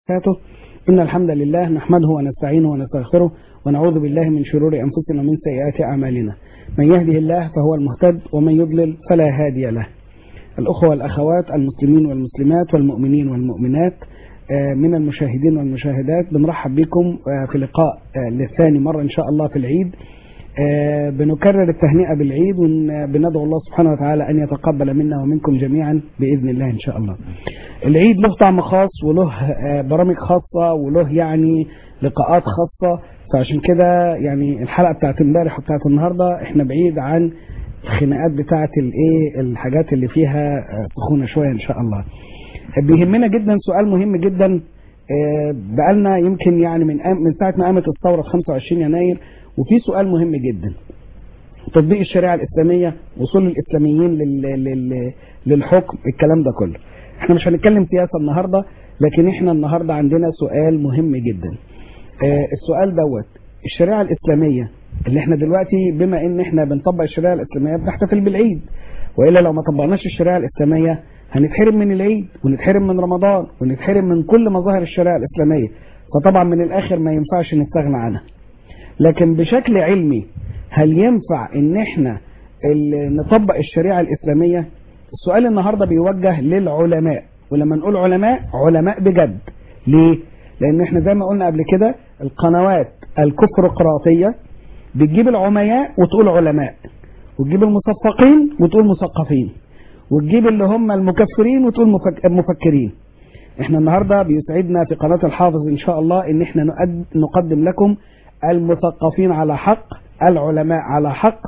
وبركاته إن الحمد لله نحمده ونستعينه ونستغفره ونعوذ بالله من شرور أنفسنا ومن سيئات أعمالنا من يهده الله فهو المهتد ومن يضلل فلا هادي له الأخوة والأخوات المسلمين والمسلمات والمؤمنين والمؤمنات من المشاهدين والمشاهدات بنرحب بكم في لقاء للثاني مرة إن شاء الله في العيد بنكرر التهنئة بالعيد وبندعو الله سبحانه وتعالى أن يتقبل منا ومنكم جميعا بإذن الله إن شاء الله العيد له طعم خاص وله برامج خاصة وله يعني لقاءات خاصة فعشان كده يعني الحلقة بتاعت امبارح وبتاعت النهاردة احنا بعيد عن الخناقات بتاعت الايه الحاجات اللي فيها سخونة شوية ان شاء الله بيهمنا جدا سؤال مهم جدا بقالنا يمكن يعني من من ساعة ما قامت الثورة في 25 يناير وفي سؤال مهم جدا تطبيق الشريعة الإسلامية وصول الإسلاميين لل... لل... للحكم الكلام ده كله احنا مش هنتكلم سياسة النهاردة لكن احنا النهاردة عندنا سؤال مهم جدا اه السؤال دوت الشريعة الإسلامية اللي احنا دلوقتي بما ان احنا بنطبق الشريعة الإسلامية بنحتفل بالعيد وإلا لو ما طبقناش الشريعة الإسلامية هنتحرم من العيد ونتحرم من رمضان ونتحرم من كل مظاهر الشريعة الإسلامية فطبعا من الآخر ما ينفعش نستغنى عنها لكن بشكل علمي هل ينفع ان احنا نطبق الشريعة الإسلامية السؤال النهاردة بيوجه للعلماء ولما نقول علماء علماء بجد ليه لان احنا زي ما قلنا قبل كده القنوات الكفرقراطية بتجيب العمياء وتقول علماء وتجيب المصفقين وتقول مثقفين وتجيب اللي هم المكفرين وتقول مفكرين احنا النهاردة بيسعدنا في قناة الحافظ ان شاء الله ان احنا نقدم لكم المثقفين على حق العلماء على حق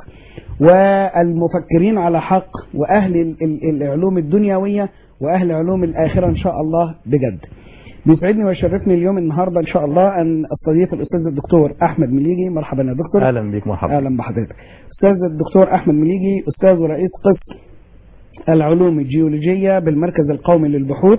والمفكرين على حق وأهل العلوم الدنيوية وأهل علوم الآخرة إن شاء الله بجد بيسعدني ويشرفني اليوم النهاردة إن شاء الله أن أستضيف الأستاذ الدكتور أحمد مليجي مرحبا يا دكتور أهلا بك مرحبا أهلا بحضرتك أستاذ الدكتور أحمد مليجي أستاذ ورئيس قسم العلوم الجيولوجية بالمركز القومي للبحوث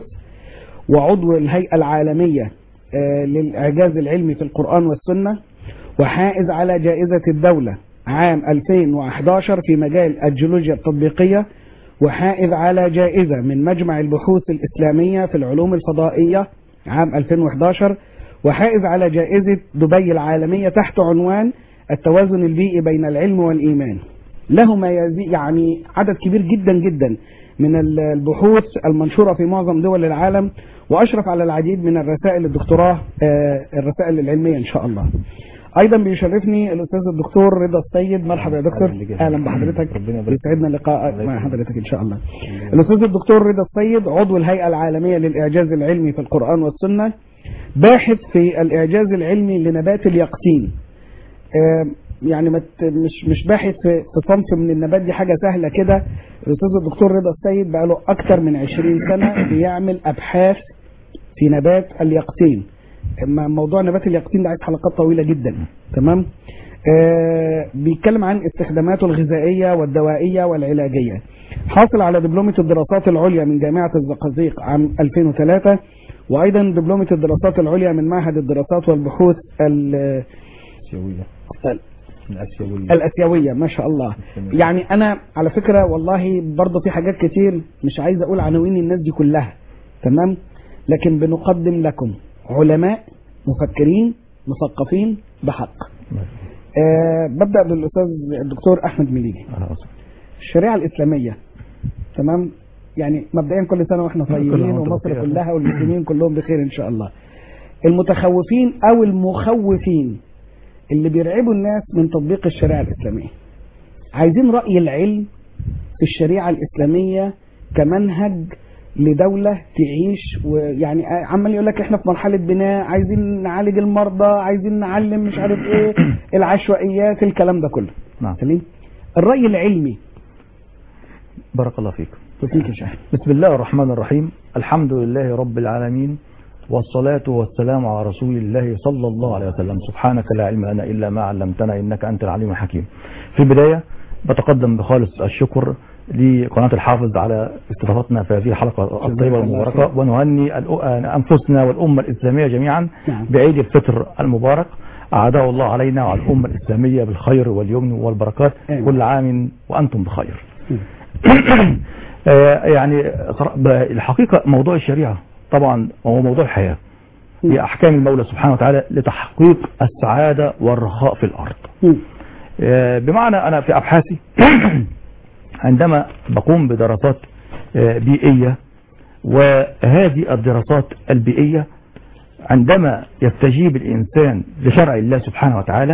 وعضو الهيئة العالمية للإعجاز العلمي في القرآن والسنة وحائز على جائزة الدولة عام 2011 في مجال الجيولوجيا التطبيقية وحائز على جائزة من مجمع البحوث الإسلامية في العلوم الفضائية عام 2011 وحائز على جائزة دبي العالمية تحت عنوان التوازن البيئي بين العلم والإيمان له ما يزيد يعني عدد كبير جدا جدا من البحوث المنشورة في معظم دول العالم وأشرف على العديد من الرسائل الدكتوراه الرسائل العلمية إن شاء الله ايضا بيشرفني الاستاذ الدكتور رضا السيد مرحبا يا دكتور اهلا بحضرتك يسعدنا لقاء مع حضرتك ان شاء الله الاستاذ الدكتور رضا السيد عضو الهيئه العالميه للاعجاز العلمي في القران والسنه باحث في الاعجاز العلمي لنبات اليقطين يعني مش مش باحث في صنف من النبات دي حاجه سهله كده الاستاذ الدكتور رضا السيد بقى له اكثر من 20 سنه بيعمل ابحاث في نبات اليقطين موضوع نبات اليقطين ده عايز حلقات طويلة جدا تمام آه بيتكلم عن استخداماته الغذائية والدوائية والعلاجية حاصل على دبلومة الدراسات العليا من جامعة الزقازيق عام 2003 وأيضا دبلومة الدراسات العليا من معهد الدراسات والبحوث الأسيوية الأسيوية الأسيوية ما شاء الله يعني أنا على فكرة والله برضه في حاجات كتير مش عايز أقول عناوين الناس دي كلها تمام لكن بنقدم لكم علماء مفكرين مثقفين بحق أه ببدأ بالأستاذ الدكتور أحمد مليجي الشريعة الإسلامية تمام يعني مبدئيا كل سنة وإحنا طيبين ومصر كلها والمسلمين كلهم بخير إن شاء الله المتخوفين أو المخوفين اللي بيرعبوا الناس من تطبيق الشريعة الإسلامية عايزين رأي العلم في الشريعة الإسلامية كمنهج لدولة تعيش ويعني عمال يقول لك احنا في مرحلة بناء عايزين نعالج المرضى عايزين نعلم مش عارف ايه العشوائيات الكلام ده كله نعم سليم الرأي العلمي بارك الله فيك فيك يا شيخ بسم الله الرحمن الرحيم الحمد لله رب العالمين والصلاة والسلام على رسول الله صلى الله عليه وسلم سبحانك لا علم لنا إلا ما علمتنا إنك أنت العليم الحكيم في البداية بتقدم بخالص الشكر لقناة الحافظ على استضافتنا في هذه الحلقة الطيبة والمباركة ونهني أنفسنا والأمة الإسلامية جميعا بعيد الفطر المبارك أعاده الله علينا وعلى الأمة الإسلامية بالخير واليمن والبركات كل عام وأنتم بخير يعني الحقيقة موضوع الشريعة طبعا هو موضوع الحياة مم. هي أحكام المولى سبحانه وتعالى لتحقيق السعادة والرخاء في الأرض مم. آه، بمعنى أنا في أبحاثي عندما بقوم بدراسات آه، بيئية وهذه الدراسات البيئية عندما يستجيب الإنسان لشرع الله سبحانه وتعالى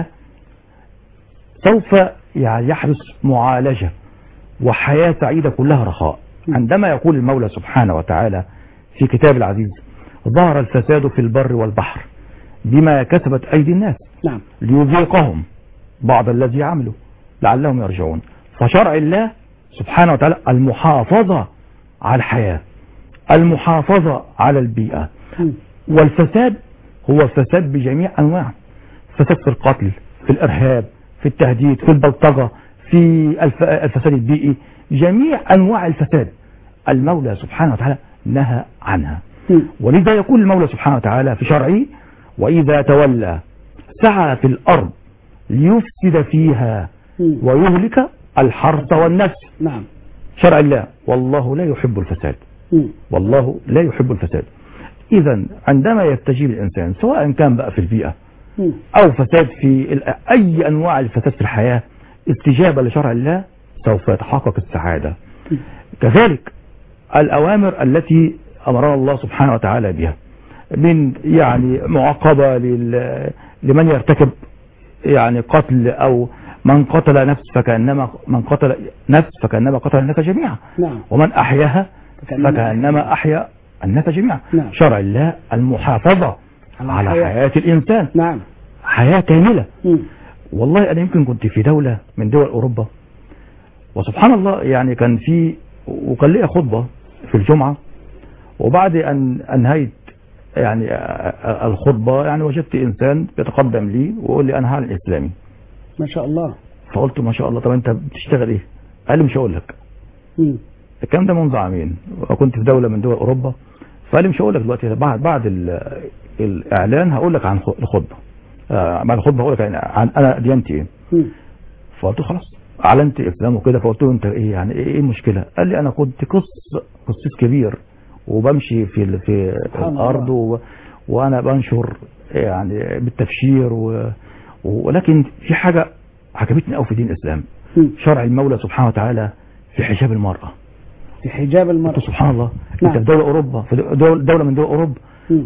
سوف يعني يحدث معالجة وحياة سعيدة كلها رخاء عندما يقول المولى سبحانه وتعالى في كتاب العزيز ظهر الفساد في البر والبحر بما كسبت أيدي الناس نعم ليذيقهم بعض الذي عملوا لعلهم يرجعون فشرع الله سبحانه وتعالى المحافظة على الحياة المحافظة على البيئة مم. والفساد هو الفساد بجميع أنواعه فساد في القتل في الإرهاب في التهديد في البلطجة في الف- الفساد البيئي جميع أنواع الفساد المولى سبحانه وتعالى نهى عنها مم. ولذا يقول المولى سبحانه وتعالى في شرعه وإذا تولى سعى في الأرض ليفسد فيها مم. ويهلك الحرث والنفس نعم شرع الله والله لا يحب الفساد مم. والله لا يحب الفساد إذا عندما يستجيب الإنسان سواء كان بقى في البيئة مم. أو فساد في ال- أي أنواع الفساد في الحياة استجابة لشرع الله سوف يتحقق السعادة كذلك الأوامر التي أمرنا الله سبحانه وتعالى بها من يعني معاقبة لل- لمن يرتكب يعني قتل أو من قتل نفس فكأنما من قتل نفس فكأنما قتل الناس جميعا نعم ومن أحياها فكأنما فكأنما أحيا الناس جميعا نعم. شرع الله المحافظة على على الحياة. حياة الإنسان نعم حياة كاملة مم. والله أنا يمكن كنت في دولة من دول أوروبا وسبحان الله يعني كان في وكان لي خطبة في الجمعة وبعد أن أنهيت يعني الخطبة يعني وجدت إنسان يتقدم لي ويقول لي أنا هعلن إسلامي ما شاء الله فقلت ما شاء الله طب أنت بتشتغل إيه؟ قال لي مش هقول لك مم. الكلام ده منذ عامين وكنت في دولة من دول أوروبا فقال لي مش هقول لك دلوقتي بعد بعد ال- الإعلان هقول لك عن الخطبة آه، بعد الخطبة هقول لك عن عن أنا ديانتي إيه مم. فقلت له خلاص اعلنت اسلام وكده فقلت له انت ايه يعني ايه إيه المشكله قال لي انا كنت قص قصيص كبير وبمشي في ال- في سبحان الارض و... وانا بنشر يعني بالتبشير و... ولكن في حاجه عجبتني قوي في دين الاسلام مم. شرع المولى سبحانه وتعالى في حجاب المراه في حجاب قلت المرأة سبحان الله نعم. انت في دوله اوروبا في دول- دوله من دول اوروبا مم.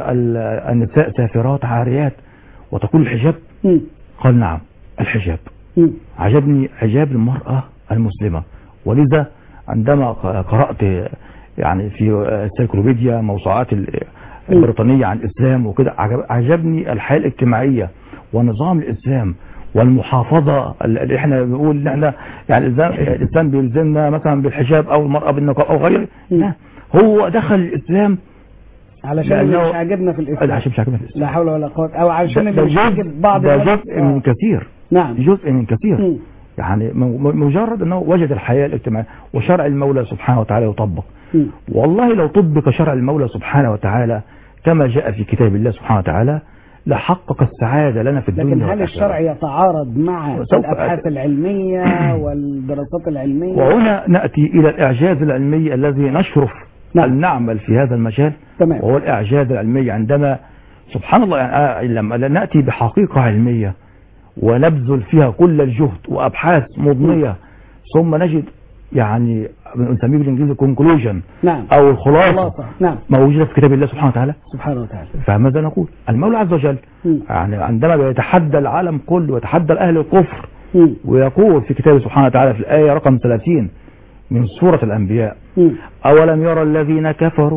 والنساء سافرات عاريات وتقول الحجاب مم. قال نعم الحجاب مم. عجبني حجاب المرأة المسلمة ولذا عندما قرأت يعني في السيكلوبيديا موسوعات البريطانية عن الإسلام وكده عجب- عجبني الحياة الاجتماعية ونظام الإسلام والمحافظة اللي احنا بنقول ان احنا يعني الإسلام الإسلام بيلزمنا مثلا بالحجاب أو المرأة بالنقاب أو غيره لا هو دخل الإسلام علشان اللي لأنه- مش عاجبنا في الإسلام عشان مش عاجبنا الإسلام لا حول ولا قوة أو علشان ده اللي مش عاجب جزء بعض ده الناس. جزء من آه. كثير نعم جزء من كثير مم. يعني م- م- مجرد انه وجد الحياة الاجتماعية وشرع المولى سبحانه وتعالى يطبق مم. والله لو طبق شرع المولى سبحانه وتعالى كما جاء في كتاب الله سبحانه وتعالى لحقق السعادة لنا في الدنيا لكن هل والآخرة. الشرع يتعارض مع سوف الأبحاث أت- العلمية والدراسات العلمية وهنا نأتي إلى الإعجاز العلمي الذي نشرف نعم. أن نعمل في هذا المجال تمام وهو الإعجاز العلمي عندما سبحان الله يعني آه، لما نأتي بحقيقة علمية ونبذل فيها كل الجهد وأبحاث مضنية ثم نجد يعني نسميه بالإنجليزي conclusion نعم أو الخلاصة خلاصة نعم موجودة في كتاب الله سبحانه وتعالى سبحانه وتعالى فماذا نقول المولى عز وجل مم. يعني عندما بيتحدى العالم كله ويتحدى أهل الكفر مم. ويقول في كتابه سبحانه وتعالى في الآية رقم 30 من سورة الأنبياء مم. أولم يرى الذين كفروا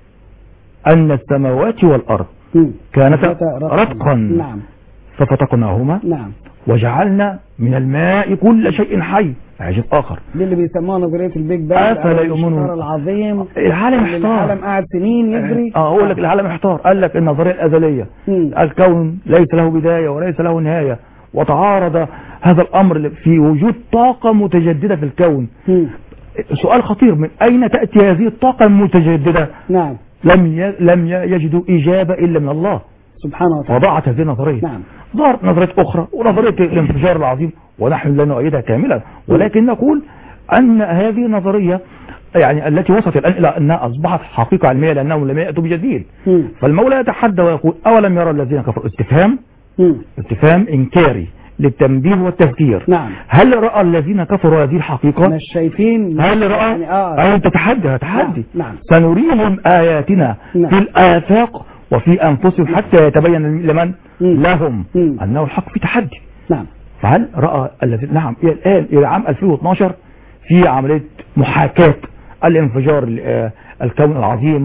أن السماوات والأرض مم. كانتا رتقا. رتقا نعم ففتقناهما نعم وجعلنا من الماء كل شيء حي عجب آخر دي اللي بيسموها نظرية البيج بانج أفلا أو يؤمنون؟ الانشطار العظيم العالم اللي احتار العالم قاعد سنين يجري اه اقول لك العالم احتار قال لك النظريه الازليه مم. الكون ليس له بدايه وليس له نهايه وتعارض هذا الامر في وجود طاقه متجدده في الكون مم. سؤال خطير من اين تاتي هذه الطاقه المتجدده نعم لم ي... لم ي- يجدوا اجابه الا من الله سبحانه وتعالى وضعت هذه النظريه نعم ظهرت نظريات أخرى ونظرية الانفجار العظيم ونحن لا نؤيدها كاملا ولكن نقول أن هذه النظرية يعني التي وصلت الآن إلى أنها أصبحت حقيقة علمية لأنهم لم يأتوا بجديد مم. فالمولى يتحدى ويقول أولم يرى الذين كفروا استفهام مم. استفهام إنكاري للتنبيه والتذكير نعم هل رأى الذين كفروا هذه الحقيقة مش شايفين هل رأى يعني اه أي تتحدى تحدي نعم، نعم. سنريهم آياتنا نعم. في الآفاق وفي أنفسهم حتى يتبين لمن مم. لهم مم. أنه الحق في تحدي نعم فهل رأى الذين نعم إلى الآن إلى عام 2012 في عملية محاكاة الانفجار ال- آه، الكون العظيم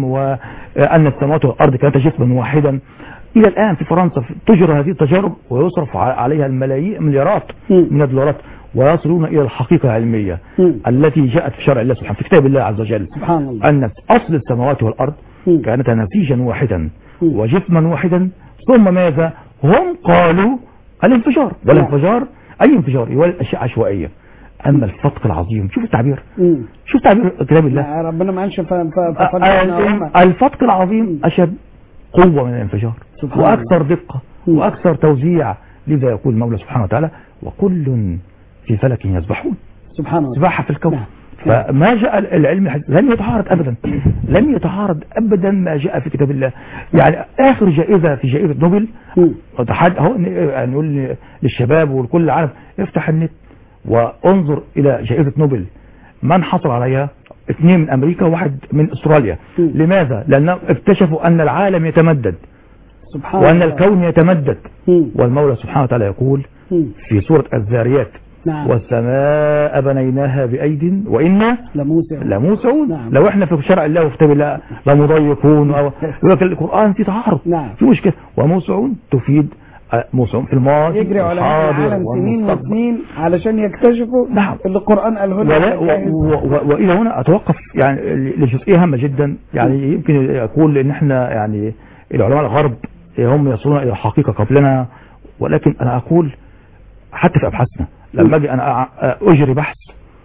وأن السماوات والأرض كانتا جسما واحدا إلى الآن في فرنسا تجرى هذه التجارب ويصرف ع- عليها الملايين مليارات مم. من الدولارات ويصلون إلى الحقيقة العلمية مم. التي جاءت في شرع الله سبحانه في كتاب الله عز وجل سبحان الله أن أصل السماوات والأرض مم. كانتا نسيجا واحدا مم. وجسما واحدا ثم ماذا هم قالوا الانفجار والانفجار أي انفجار يولد أشياء عشوائية أما الفتق العظيم شوف التعبير مم. شوف تعبير كتاب الله لا، ربنا ما قالش ف- ف- آه، ففجرنا آه، هما. الفتق العظيم أشد قوة من الانفجار سبحان وأكثر دقة مم. وأكثر توزيع لذا يقول المولى سبحانه وتعالى وكل في فلك يسبحون سبحان الله سباحة في الكون نعم. فما جاء العلم الحديث لم يتعارض ابدا لم يتعارض ابدا ما جاء في كتاب الله يعني اخر جائزه في جائزه نوبل مم. وتحد اهو ن- يعني نقول للشباب ولكل العالم افتح النت وانظر الى جائزه نوبل من حصل عليها اثنين من امريكا وواحد من استراليا مم. لماذا لانهم اكتشفوا ان العالم يتمدد سبحان وان الله الكون يتمدد مم. والمولى سبحانه وتعالى يقول مم. في سوره الذاريات نعم والسماء بنيناها بايد وانا لموسى لموسعون نعم. لو احنا في شرع الله وكتاب الله لمضيقون او يقول لك القران فيه تعارض نعم. في مشكله وموسعون تفيد آه، موسعون في الماضي يجري علماء والحاضر العالم سنين والمستقبل. وسنين علشان يكتشفوا نعم. اللي القرآن قاله لنا ولا و- جاهز. و- و- والى هنا اتوقف يعني لجزئيه هامه جدا يعني يمكن اقول ان احنا يعني العلماء الغرب هم يصلون الى الحقيقه قبلنا ولكن انا اقول حتى في ابحاثنا لما اجي انا أع- اجري بحث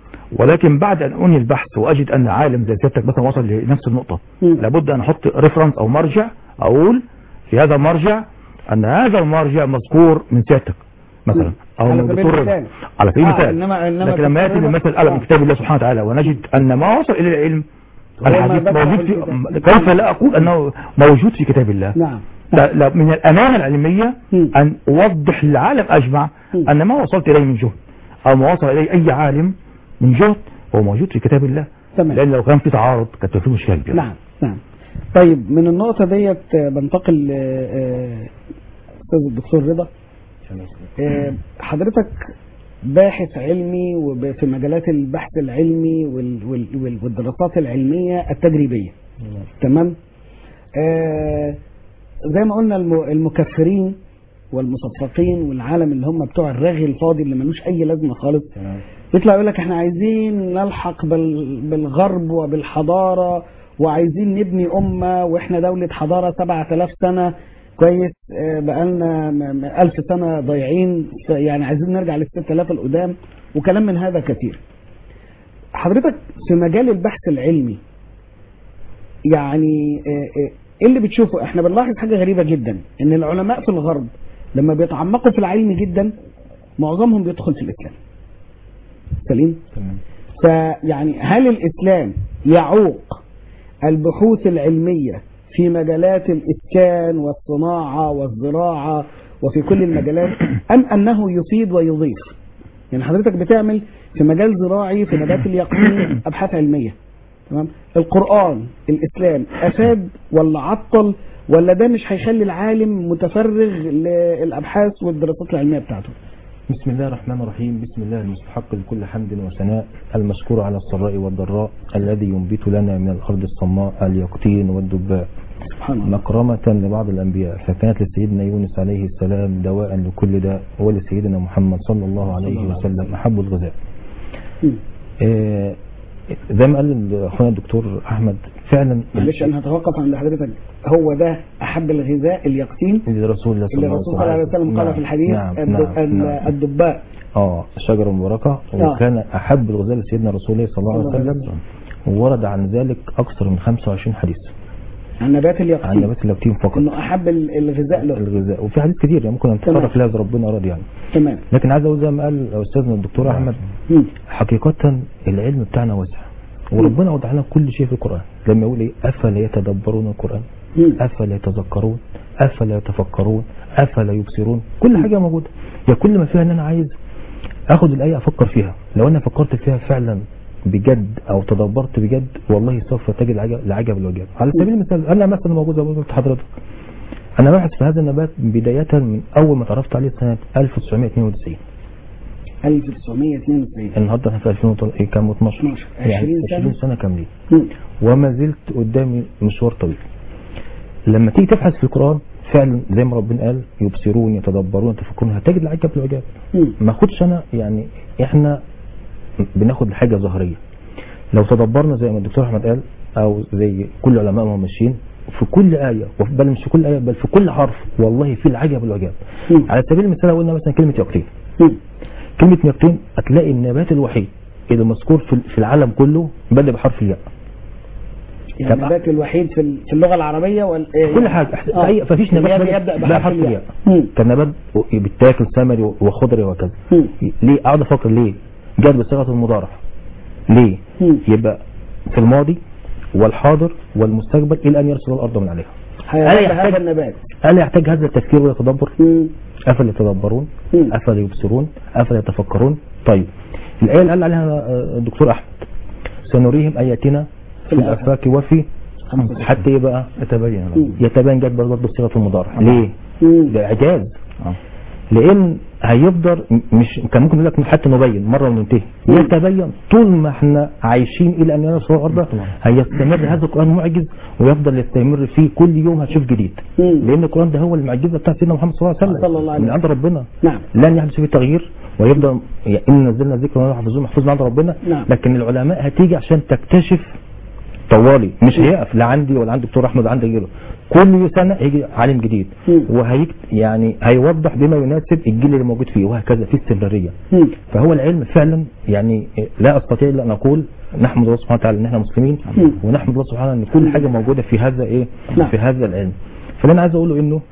ولكن بعد ان انهي البحث واجد ان عالم زي سيادتك مثلا وصل لنفس النقطه مم. لابد ان احط ريفرنس او مرجع اقول في هذا المرجع ان هذا المرجع مذكور من سيادتك مثلا او على من سبيل دكتور المثال. على سبيل آه، المثال إنما- إنما لكن لما ياتي دكتور المثل رضا- الأعلى من آه. كتاب الله سبحانه وتعالى ونجد ان ما وصل الى العلم هو ما الحديث ذكره موجود في في الكتاب. كيف لا اقول انه موجود في كتاب الله نعم لا لا من الامانه العلميه مم. ان اوضح للعالم اجمع مم. ان ما وصلت اليه من جهد او ما وصل اليه اي عالم من جهد هو موجود في كتاب الله تمام. لان لو كان في تعارض كانت في مشكله كبيره نعم نعم طيب من النقطة ديت آه، بنتقل آه، آه، أستاذ الدكتور رضا آه، حضرتك باحث علمي وب- في مجالات البحث العلمي وال- وال- وال- والدراسات العلمية التجريبية تمام آه، زي ما قلنا الم- المكفرين والمصفقين والعالم اللي هم بتوع الرغي الفاضي اللي ملوش اي لازمه خالص يطلع يقول لك احنا عايزين نلحق بال- بالغرب وبالحضاره وعايزين نبني امه واحنا دوله حضاره 7000 سنه كويس آه، بقالنا م- م- 1000 سنه ضايعين ف- يعني عايزين نرجع لل 6000 القدام وكلام من هذا كثير. حضرتك في مجال البحث العلمي يعني آه، آه، ايه اللي بتشوفه احنا بنلاحظ حاجه غريبه جدا ان العلماء في الغرب لما بيتعمقوا في العلم جدا معظمهم بيدخل في الاسلام سليم تمام فيعني هل الاسلام يعوق البحوث العلميه في مجالات الاسكان والصناعه والزراعه وفي كل المجالات ام انه يفيد ويضيف يعني حضرتك بتعمل في مجال زراعي في نبات اليقطين ابحاث علميه تمام القران الاسلام افاد ولا عطل ولا ده مش هيخلي العالم متفرغ للابحاث والدراسات العلميه بتاعته بسم الله الرحمن الرحيم بسم الله المستحق لكل حمد وثناء المشكور على السراء والضراء الذي ينبت لنا من الأرض الصماء اليقطين والدباء سبحان الله مكرمة لبعض الأنبياء فكانت لسيدنا يونس عليه السلام دواء لكل داء ولسيدنا محمد صلى الله عليه وسلم أحب الغذاء مم. آه، زي ما قال اخونا الدكتور احمد فعلا معلش انا هتوقف عند حضرتك هو ده احب الغذاء اليقطين اللي رسول الله صلى اللي الله الرسول صلى الله عليه وسلم قال نعم، في الحديث نعم الد- نعم, ال- نعم. الدباء اه الشجرة المباركة آه. وكان أحب الغذاء لسيدنا رسول الله صلى الله عليه وسلم وورد عن ذلك أكثر من 25 حديث عن نبات عن اليقطين نبات اللاكتين فقط انه احب ال- الغذاء له الغذاء وفي حديث كتير يعني ممكن تمام. نتطرق لها إذا ربنا أراد يعني تمام لكن عايز أقول زي ما قال أستاذنا الدكتور أحمد مم. حقيقة العلم بتاعنا واسع وربنا وضع لنا كل شيء في القران لما يقول ايه افلا يتدبرون القران مم. افلا يتذكرون افلا يتفكرون افلا يبصرون كل حاجه موجوده يا كل ما فيها ان انا عايز اخد الايه افكر فيها لو انا فكرت فيها فعلا بجد او تدبرت بجد والله سوف تجد العجب العجب الوجاب على سبيل المثال انا مثلا موجود زي ما قلت لحضرتك انا باحث في هذا النبات بدايه من اول ما اتعرفت عليه سنه 1992 1992 النهارده احنا في 2000 إيه كام 12 12. يعني 20 سنة. 20 سنه كاملين مم. وما زلت قدامي مشوار طويل لما تيجي تبحث في القرآن فعلا زي ما ربنا قال يبصرون يتدبرون يتفكرون هتجد العجب العجاب مم. ما اخدش انا يعني احنا بناخد الحاجه ظاهريه لو تدبرنا زي ما الدكتور احمد قال او زي كل علماء ما هم ماشيين في كل آية وفي- بل مش في كل آية بل في كل حرف والله في العجب العجاب مم. على سبيل المثال لو قلنا مثلا كلمة يقطين مم. كلمة يقطين هتلاقي النبات الوحيد اللي مذكور في في العالم كله بدأ بحرف الياء يعني طب- النبات الوحيد في ال- في اللغه العربيه وال كل حاجة آه. أي فيش نبات يبدأ- بدأ- يبدا بدأ بحرف الياء مم. كان نبات بيتاكل ثمري وخضري وهكذا مم. ليه اقعد افكر ليه جاب بصيغه المضارع ليه مم. يبقى في الماضي والحاضر والمستقبل الى ان يرسل الارض من عليها هيبدا يحتاج- هذا النبات الا يحتاج هذا التفكير والتدبر مم. افلا يتدبرون مم. افلا يبصرون افلا يتفكرون طيب الايه اللي قال عليها آه، الدكتور احمد سنريهم اياتنا في الافاق وفي حتى ايه بقى يتبين مم. يتبين جد برضه بصيغه المضارع ليه مم. ده اعجاز آه. لان هيفضل مش كان ممكن يقول لك حتى نبين مره وننتهي يتبين طول ما احنا عايشين الى ان يرسل الارض هيستمر هذا القران معجز ويفضل يستمر فيه كل يوم هتشوف جديد مم. لان القران ده هو المعجزه بتاع سيدنا محمد صلى الله عليه وسلم صلى الله عليه من عند ربنا نعم لن يحدث فيه تغيير ويفضل يعني ان نزلنا ذكر ونحفظه محفوظ من عند ربنا نعم. لكن العلماء هتيجي عشان تكتشف طوالي مش هيقف لا عندي ولا عند دكتور احمد ولا عند غيره كل سنه هيجي عالم جديد مم. وهي يعني هيوضح بما يناسب الجيل اللي موجود فيه وهكذا في استمراريه مم. فهو العلم فعلا يعني لا استطيع الا ان اقول نحمد الله سبحانه وتعالى ان احنا مسلمين مم. ونحمد الله سبحانه ان كل حاجه موجوده في هذا ايه نعم. في هذا العلم فاللي انا عايز اقوله انه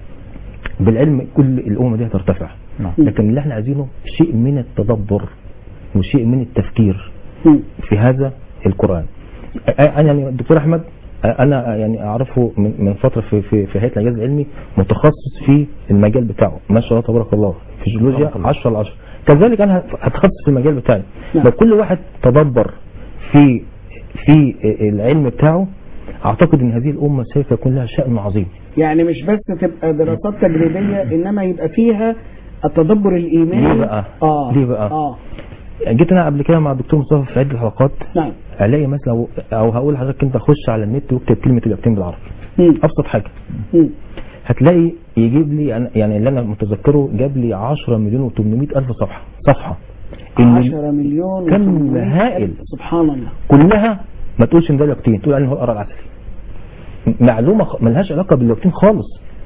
بالعلم كل الامه دي هترتفع نعم. لكن اللي احنا عايزينه شيء من التدبر وشيء من التفكير مم. في هذا القرآن أنا يعني الدكتور أحمد أنا يعني أعرفه من من فترة في في في هيئة الإعجاز العلمي متخصص في المجال بتاعه ما شاء الله تبارك الله في جيولوجيا تبارك الله. 10 على 10 كذلك أنا هتخصص في المجال بتاعي نعم. لو كل واحد تدبر في في العلم بتاعه أعتقد أن هذه الأمة سوف يكون لها شأن عظيم يعني مش بس تبقى دراسات تجريبيه انما يبقى فيها التدبر الايماني ليه بقى؟ اه ليه بقى؟ اه جيت أنا قبل كده مع الدكتور مصطفى في عدة حلقات نعم الاقي مثلا او هقول لحضرتك انت خش على النت واكتب كلمه اليقين بالعربي مم. ابسط حاجه مم. هتلاقي يجيب لي أنا- يعني اللي انا متذكره جاب لي 10 مليون و800 الف صفحه صفحه إن 10 مليون كم وثمانمائة هائل. ألف. سبحان الله كلها ما تقولش ان ده اليقين تقول ان هو القرع العسلي معلومه خ- ملهاش علاقه باليقين خالص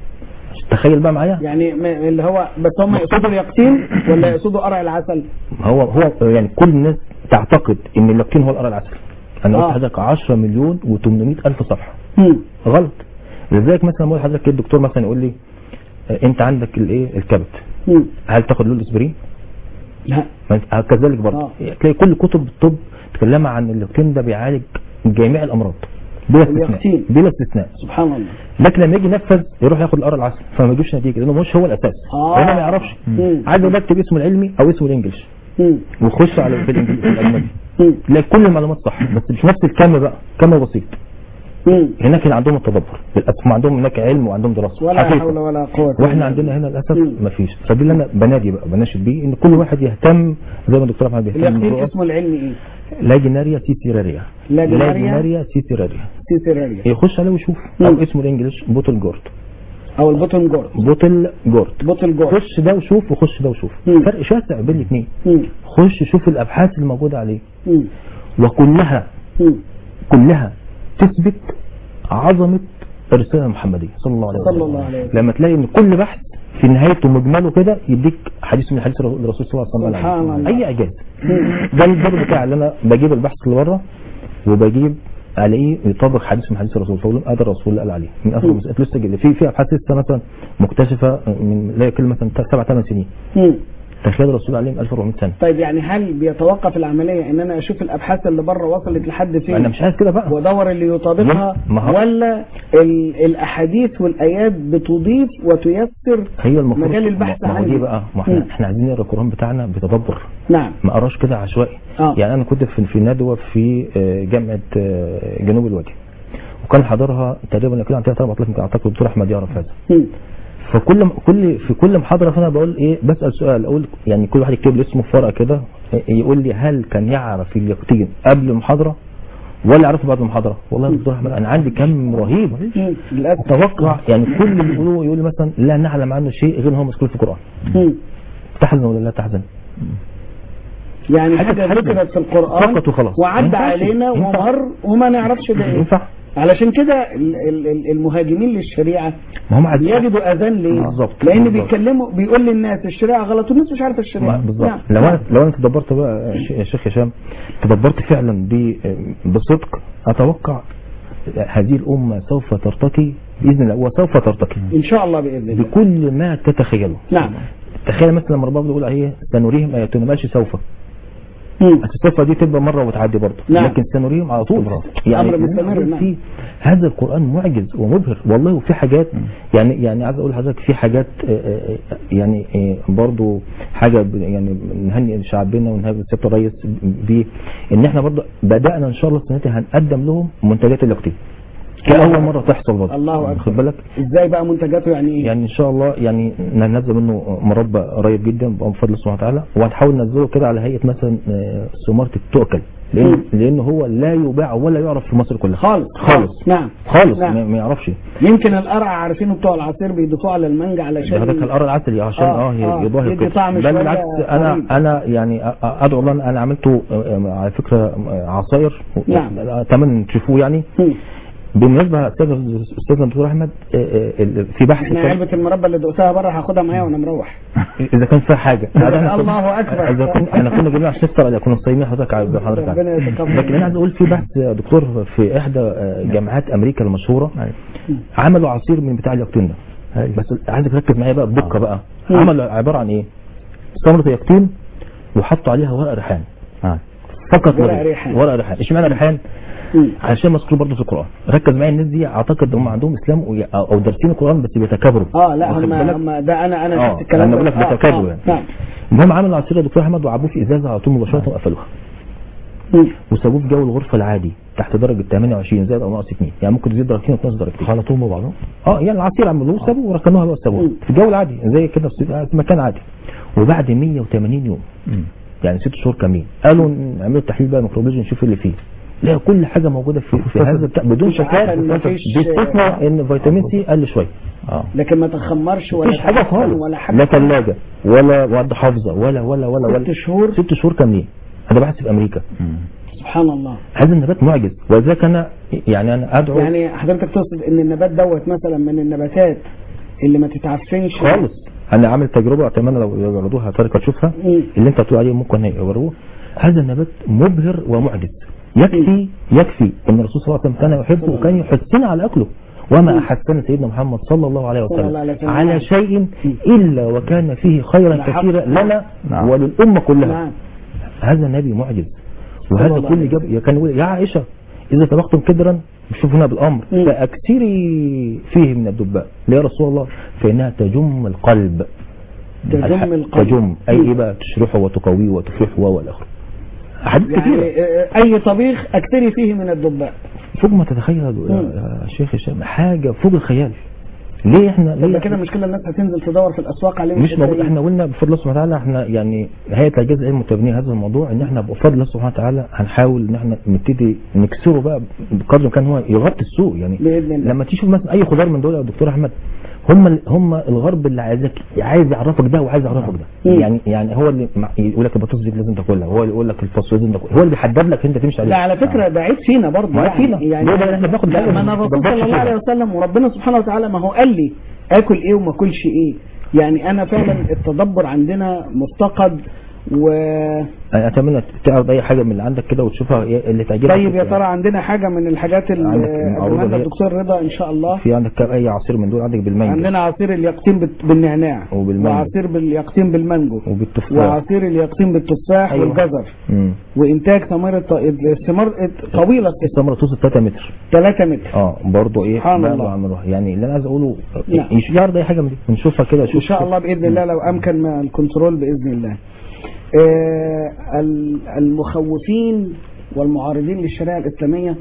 تخيل بقى معايا يعني ما- اللي هو بس هم يقصدوا اليقطين ولا يقصدوا قرع العسل؟ هو هو يعني كل الناس تعتقد ان اليقين هو القرع العسلي انا قلت آه. لحضرتك 10 مليون و800 الف صفحه مم. غلط لذلك مثلا بقول لحضرتك إيه الدكتور مثلا يقول لي آه، انت عندك الايه الكبد مم. هل تاخد له الاسبرين لا ما أنت- كذلك برضه آه. تلاقي كل كتب الطب تكلم عن اليقين ده بيعالج جميع الامراض بلا استثناء اليقين. بلا استثناء سبحان الله لكن لما يجي ينفذ يروح ياخد القرع العسل فما يجيبش نتيجه لانه مش هو الاساس آه. هو ما يعرفش مم. عايز بكتب اسمه العلمي او اسمه الانجليش مم. ويخش على في الانجليزي في الاجنبي مم. تلاقي كل المعلومات صح بس مش نفس الكم بقى كم بسيط مم. هناك اللي عندهم التدبر للاسف ما عندهم هناك علم وعندهم دراسه ولا حقيقة. حول ولا قوة واحنا إلا عندنا بالله. هنا للاسف مم. ما فيش فدي اللي انا بنادي بقى بناشد بيه ان كل واحد يهتم زي ما الدكتور احمد بيهتم اليقين بالرؤى. اسمه العلمي ايه؟ لاجناريا سيسيراريا لاجناريا سيسيراريا سيسيراريا يخش عليه ويشوف مم. او اسمه الانجليش بوتل جورد او البوتون جورد بوتل جورد بوتل جورد خش ده وشوف وخش ده وشوف مم. فرق شاسع بين الاثنين مم. خش شوف الابحاث الموجوده عليه مم. وكلها مم. كلها تثبت عظمه الرساله المحمديه صلى الله عليه وسلم صلى الله عليه وسلم. لما تلاقي ان كل بحث في نهايته مجمله كده يديك حديث من حديث الرسول صلى الله عليه وسلم سبحان الله. اي اعجاز ده الدور بتاعي اللي انا بجيب البحث اللي بره وبجيب الاقيه يطابق حديث من حديث الرسول فاقول لهم هذا الرسول اللي قال عليه من اخر مم. مسألة لسه جديد في في ابحاث لسه مثلا مكتشفه من لا يقل مثلا سبع ثمان سنين مم. تخيل الرسول عليه 1400 سنه طيب يعني هل بيتوقف العمليه ان انا اشوف الابحاث اللي بره وصلت لحد فين انا مش عايز كده بقى وادور اللي يطابقها ما هو- ولا ال- الاحاديث والايات بتضيف وتيسر هي المفروض مجال البحث ما هو عندي دي بقى ما احنا مم. احنا عايزين نقرا القران بتاعنا بتدبر نعم ما قراش كده عشوائي آه. يعني انا كنت في في ندوه في آه، جامعه آه، جنوب الوادي وكان حضرها تقريبا كده عن ثلاث اربع يمكن اعتقد الدكتور احمد يعرف هذا مم. فكل كل في كل محاضره فانا بقول ايه بسال سؤال اقول يعني كل واحد يكتب لي اسمه في ورقه كده يقول لي هل كان يعرف اليقطين قبل المحاضره ولا يعرفه بعد المحاضره والله يا دكتور احمد انا عندي كم رهيب مم. للاسف اتوقع يعني كل اللي بيقولوه يقول لي مثلا لا نعلم عنه شيء غير ان هو مذكور في القران مم. تحزن ولا لا تحزن يعني حاجة حاجه حاجة. ذكرت في القران فقط وخلاص. ما وعدى ينفعش. علينا ينفع. ومر وما نعرفش ده ايه ينفع علشان كده ال- ال- ال- المهاجمين للشريعه ما هم عايزين بيجدوا اذان ليه؟ بالظبط. لان بالظبط. بيتكلموا بيقول للناس الشريعه غلط والناس مش عارفه الشريعه ما- بالظبط نعم. لو انا لو انا تدبرت بقى يا ش- يا شيخ هشام تدبرت فعلا ب- بصدق اتوقع هذه الامه سوف ترتقي باذن الله وسوف ترتقي ان شاء الله باذن الله بكل ما تتخيله نعم تخيل مثلا لما ربنا بيقول ايه سنريهم اياتنا ماشي سوف مم. السوف دي تبقى مره وتعدي برضه نعم. لكن سنريهم على طول أمر مستمر، نعم. في هذا القران معجز ومبهر والله وفي حاجات يعني يعني عايز اقول لحضرتك في حاجات آه، آه، آه، يعني آه، برضه حاجه ب- يعني نهنئ شعبنا ونهنئ سياده الرئيس ب ان احنا برضه بدانا ان شاء الله السنه دي هنقدم لهم منتجات اليقطين كأول مرة تحصل برضه الله أكبر. خد بالك ازاي بقى منتجاته يعني ايه؟ يعني ان شاء الله يعني ننزل منه مربى قريب جدا بفضل الله سبحانه وتعالى وهنحاول ننزله كده على هيئه مثلا آه، سمارة التؤكل لان مم. لان هو لا يباع ولا يعرف في مصر كلها خالص خالص نعم خالص نعم. ما ما يعرفش يمكن القرع عارفينه بتوع العصير بيضيفوه على المانجا علشان حضرتك القرع العسلي عشان آه، اه, آه، يضاهي يدي كده. طعم بل شوية بالعكس انا غريب. انا يعني أ- أ- ادعو الله إن انا عملته آه، آه، على فكره آه، عصاير نعم. اتمنى تشوفوه يعني مم. بالنسبه استاذ استاذ الدكتور احمد آه، آه، ال- في بحث احنا علبة المربى اللي دقتها بره هاخدها معايا وانا مروح اذا كان فيها حاجه الله أكبر. اذا كنا احنا كنا جايبين عشان نفطر ولا كنا صايمين حضرتك على حضرتك ربنا عارف. يتقبل. لكن انا عايز اقول في بحث يا دكتور في احدى آه، جامعات امريكا المشهوره عملوا عصير من بتاع اليقطين ده بس عايزك تركز معايا بقى بدقه بقى مم. عملوا عباره عن ايه؟ ثمره يقطين وحطوا عليها ورق ريحان فقط ورق ورق ريحان. ورق ريحان اشمعنى ريحان؟ مم. عشان مذكور برضه في القران ركز معايا الناس دي اعتقد هم عندهم اسلام وي- او أو دارسين القران بس بيتكابروا اه لا واخد هم بالك؟ هم ده انا انا آه، شفت الكلام أنا ده. بقول لك آه، بيتكابروا آه، يعني. نعم المهم عملوا عصير يا دكتور احمد وعبوه في ازازه على طول مباشره وقفلوها مم. وسابوه في جو الغرفه العادي تحت درجه 28 زائد او ناقص 2 يعني ممكن تزيد درجتين وتنقص درجتين خلطوهم ببعضهم اه يعني العصير عملوه وسابوه وركنوها بقى وسابوها مم. في الجو العادي زي كده في في مكان عادي وبعد 180 يوم يعني ست شهور كاملين قالوا نعملوا التحليل بقى ميكروبيولوجي نشوف اللي فيه لا كل حاجه موجوده في, في هذا البتاع بدون مش عارف شكاية إن مفيش- باستثناء ان فيتامين سي قل شويه اه لكن ما تخمرش ولا مفيش حاجه تحسن خالص ولا حاجه لا ثلاجه ولا وعد حافظه ولا ولا ولا ولا ست شهور ست شهور كاملين هذا بحث في امريكا سبحان الله هذا النبات معجز ولذلك انا يعني انا ادعو يعني حضرتك تقصد ان النبات دوت مثلا من النباتات اللي ما تتعفنش خالص انا عامل تجربه اتمنى لو يعرضوها طارق تشوفها مم. اللي انت بتقول عليه ممكن يعرضوه هذا النبات مبهر ومعجز يكفي يكفي ان الرسول صلى الله عليه وسلم كان يحبه وكان يحثنا على اكله وما احثنا سيدنا محمد صلى الله عليه صلى الله عليه وسلم وسلم. على شيء الا وكان فيه خيرا لحق. كثيرا لنا نعم. وللامه كلها نعم هذا النبي معجز صلى وهذا الله كل عليه جاب كان يقول يا عائشه اذا طبختم كدرا شوف هنا بالامر مم. فاكثري فيه من الدباء ليه يا رسول الله فانها تجم القلب تجم الح- القلب تجم اي مم. ايه بقى تشرحه وتقويه وتفرحه والى اخره حاجات يعني كثيره آه، اي طبيخ اكتري فيه من الدباء فوق ما تتخيل يا مم. يا شيخ هشام حاجه فوق الخيال ليه احنا يبقى ليه كده مش كل الناس هتنزل تدور في الاسواق عليه مش موجود هتلاقيه. احنا قلنا بفضل الله سبحانه وتعالى احنا يعني هيئه الاعجاز العلمي متبنيه هذا الموضوع ان احنا بفضل الله سبحانه وتعالى هنحاول ان احنا نبتدي نكسره بقى بقدر الامكان هو يغطي السوق يعني بإذن الله. لما تشوف مثلا اي خضار من دول يا دكتور احمد هم هم الغرب اللي عايزك عايز يعرفك ده وعايز يعرفك ده مم. يعني يعني هو اللي مع- يقول لك البطاطس دي لازم تاكلها هو اللي يقول لك الفاصوليا لازم تاكلها هو اللي بيحدد لك انت تمشي عليه ده على فكره ده عيب فينا برضه ما عيب فينا. يعني ليه ده احنا بناخد لا، بالنا ما انا من الرسول الضبط صلى الله كده. عليه وسلم وربنا سبحانه وتعالى ما هو قال لي اكل ايه وما اكلش ايه يعني انا فعلا التدبر عندنا مفتقد و انا اتمنى تعرض اي حاجه من اللي عندك كده وتشوفها إيه اللي تعجبك طيب يا ترى عندنا حاجه من الحاجات اللي عندك المعروضة قدمها لنا دي؟ الدكتور رضا ان شاء الله في عندك كام اي عصير من دول عندك بالمانجا عندنا عصير اليقطين بت- بالنعناع وبالمانجو. وعصير باليقطين بالمانجو وبالتفاح وعصير اليقطين بالتفاح أيوة. والجزر امم وانتاج ثمره ط- الثمار طويله الثمره توصل 3 متر 3 متر اه برضه ايه سبحان بقى الله. بعملوها. يعني اللي انا عايز اقوله نعم. يش- يعرض اي حاجه من دي نشوفها كده ان شوف شاء الله باذن الله لو امكن مع الكنترول باذن الله آه، ال- المخوفين والمعارضين للشريعه الاسلاميه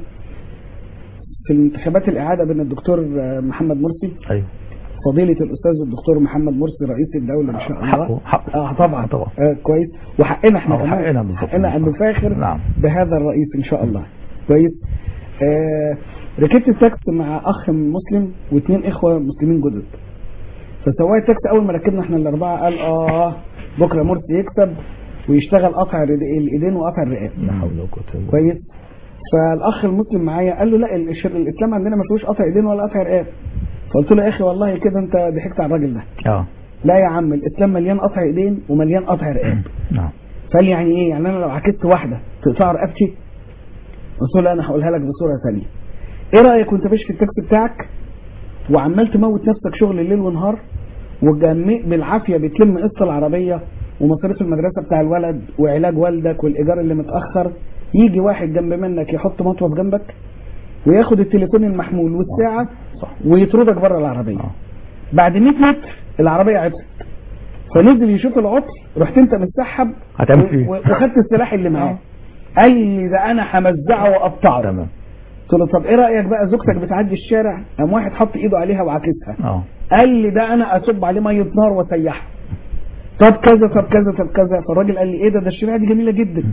في الانتخابات الاعاده بين الدكتور آه، محمد مرسي ايوه فضيله الاستاذ الدكتور محمد مرسي رئيس الدوله ان شاء الله حقه حقه اه طبعا طبعا آه كويس وحقنا احنا آه، كمان حقنا بالظبط. حقنا ان نفاخر نعم. بهذا الرئيس ان شاء الله كويس آه ركبت التاكس مع اخ مسلم واثنين اخوه مسلمين جدد فسواق التاكسي اول ما ركبنا احنا الاربعه قال اه بكره مرسي يكسب ويشتغل قطع الرد- الايدين وقطع الرقاب لا حول ولا قوه الا بالله كويس فالاخ المسلم معايا قال له لا الش- الاسلام عندنا ما فيهوش قطع ايدين ولا قطع رقاب فقلت له يا اخي والله كده انت ضحكت على الراجل ده اه لا يا عم الاسلام مليان قطع ايدين ومليان قطع رقاب نعم فقال لي يعني ايه يعني انا لو عكست واحده تقطع رقبتي قلت له لا انا هقولها لك بصوره ثانيه ايه رايك وانت ماشي في التاكسي بتاعك وعمال تموت نفسك شغل الليل ونهار وجميع بالعافيه بتلم قسط العربيه ومصاريف المدرسه بتاع الولد وعلاج والدك والايجار اللي متاخر يجي واحد جنب منك يحط مطوه جنبك وياخد التليفون المحمول والساعه صح ويطردك بره العربيه آه. بعد 100 متر العربيه عطلت فنزل يشوف العطل رحت انت متسحب هتعمل فيه. و- وخدت السلاح اللي معاه قال لي ده انا همزعه واقطعه تمام قلت له طب ايه رايك بقى زوجتك بتعدي الشارع قام واحد حط ايده عليها وعاكسها اه قال لي ده انا اصب عليه ميه نار واسيحه طب كذا طب كذا طب كذا فالراجل قال لي ايه ده ده الشريعه دي جميله جدا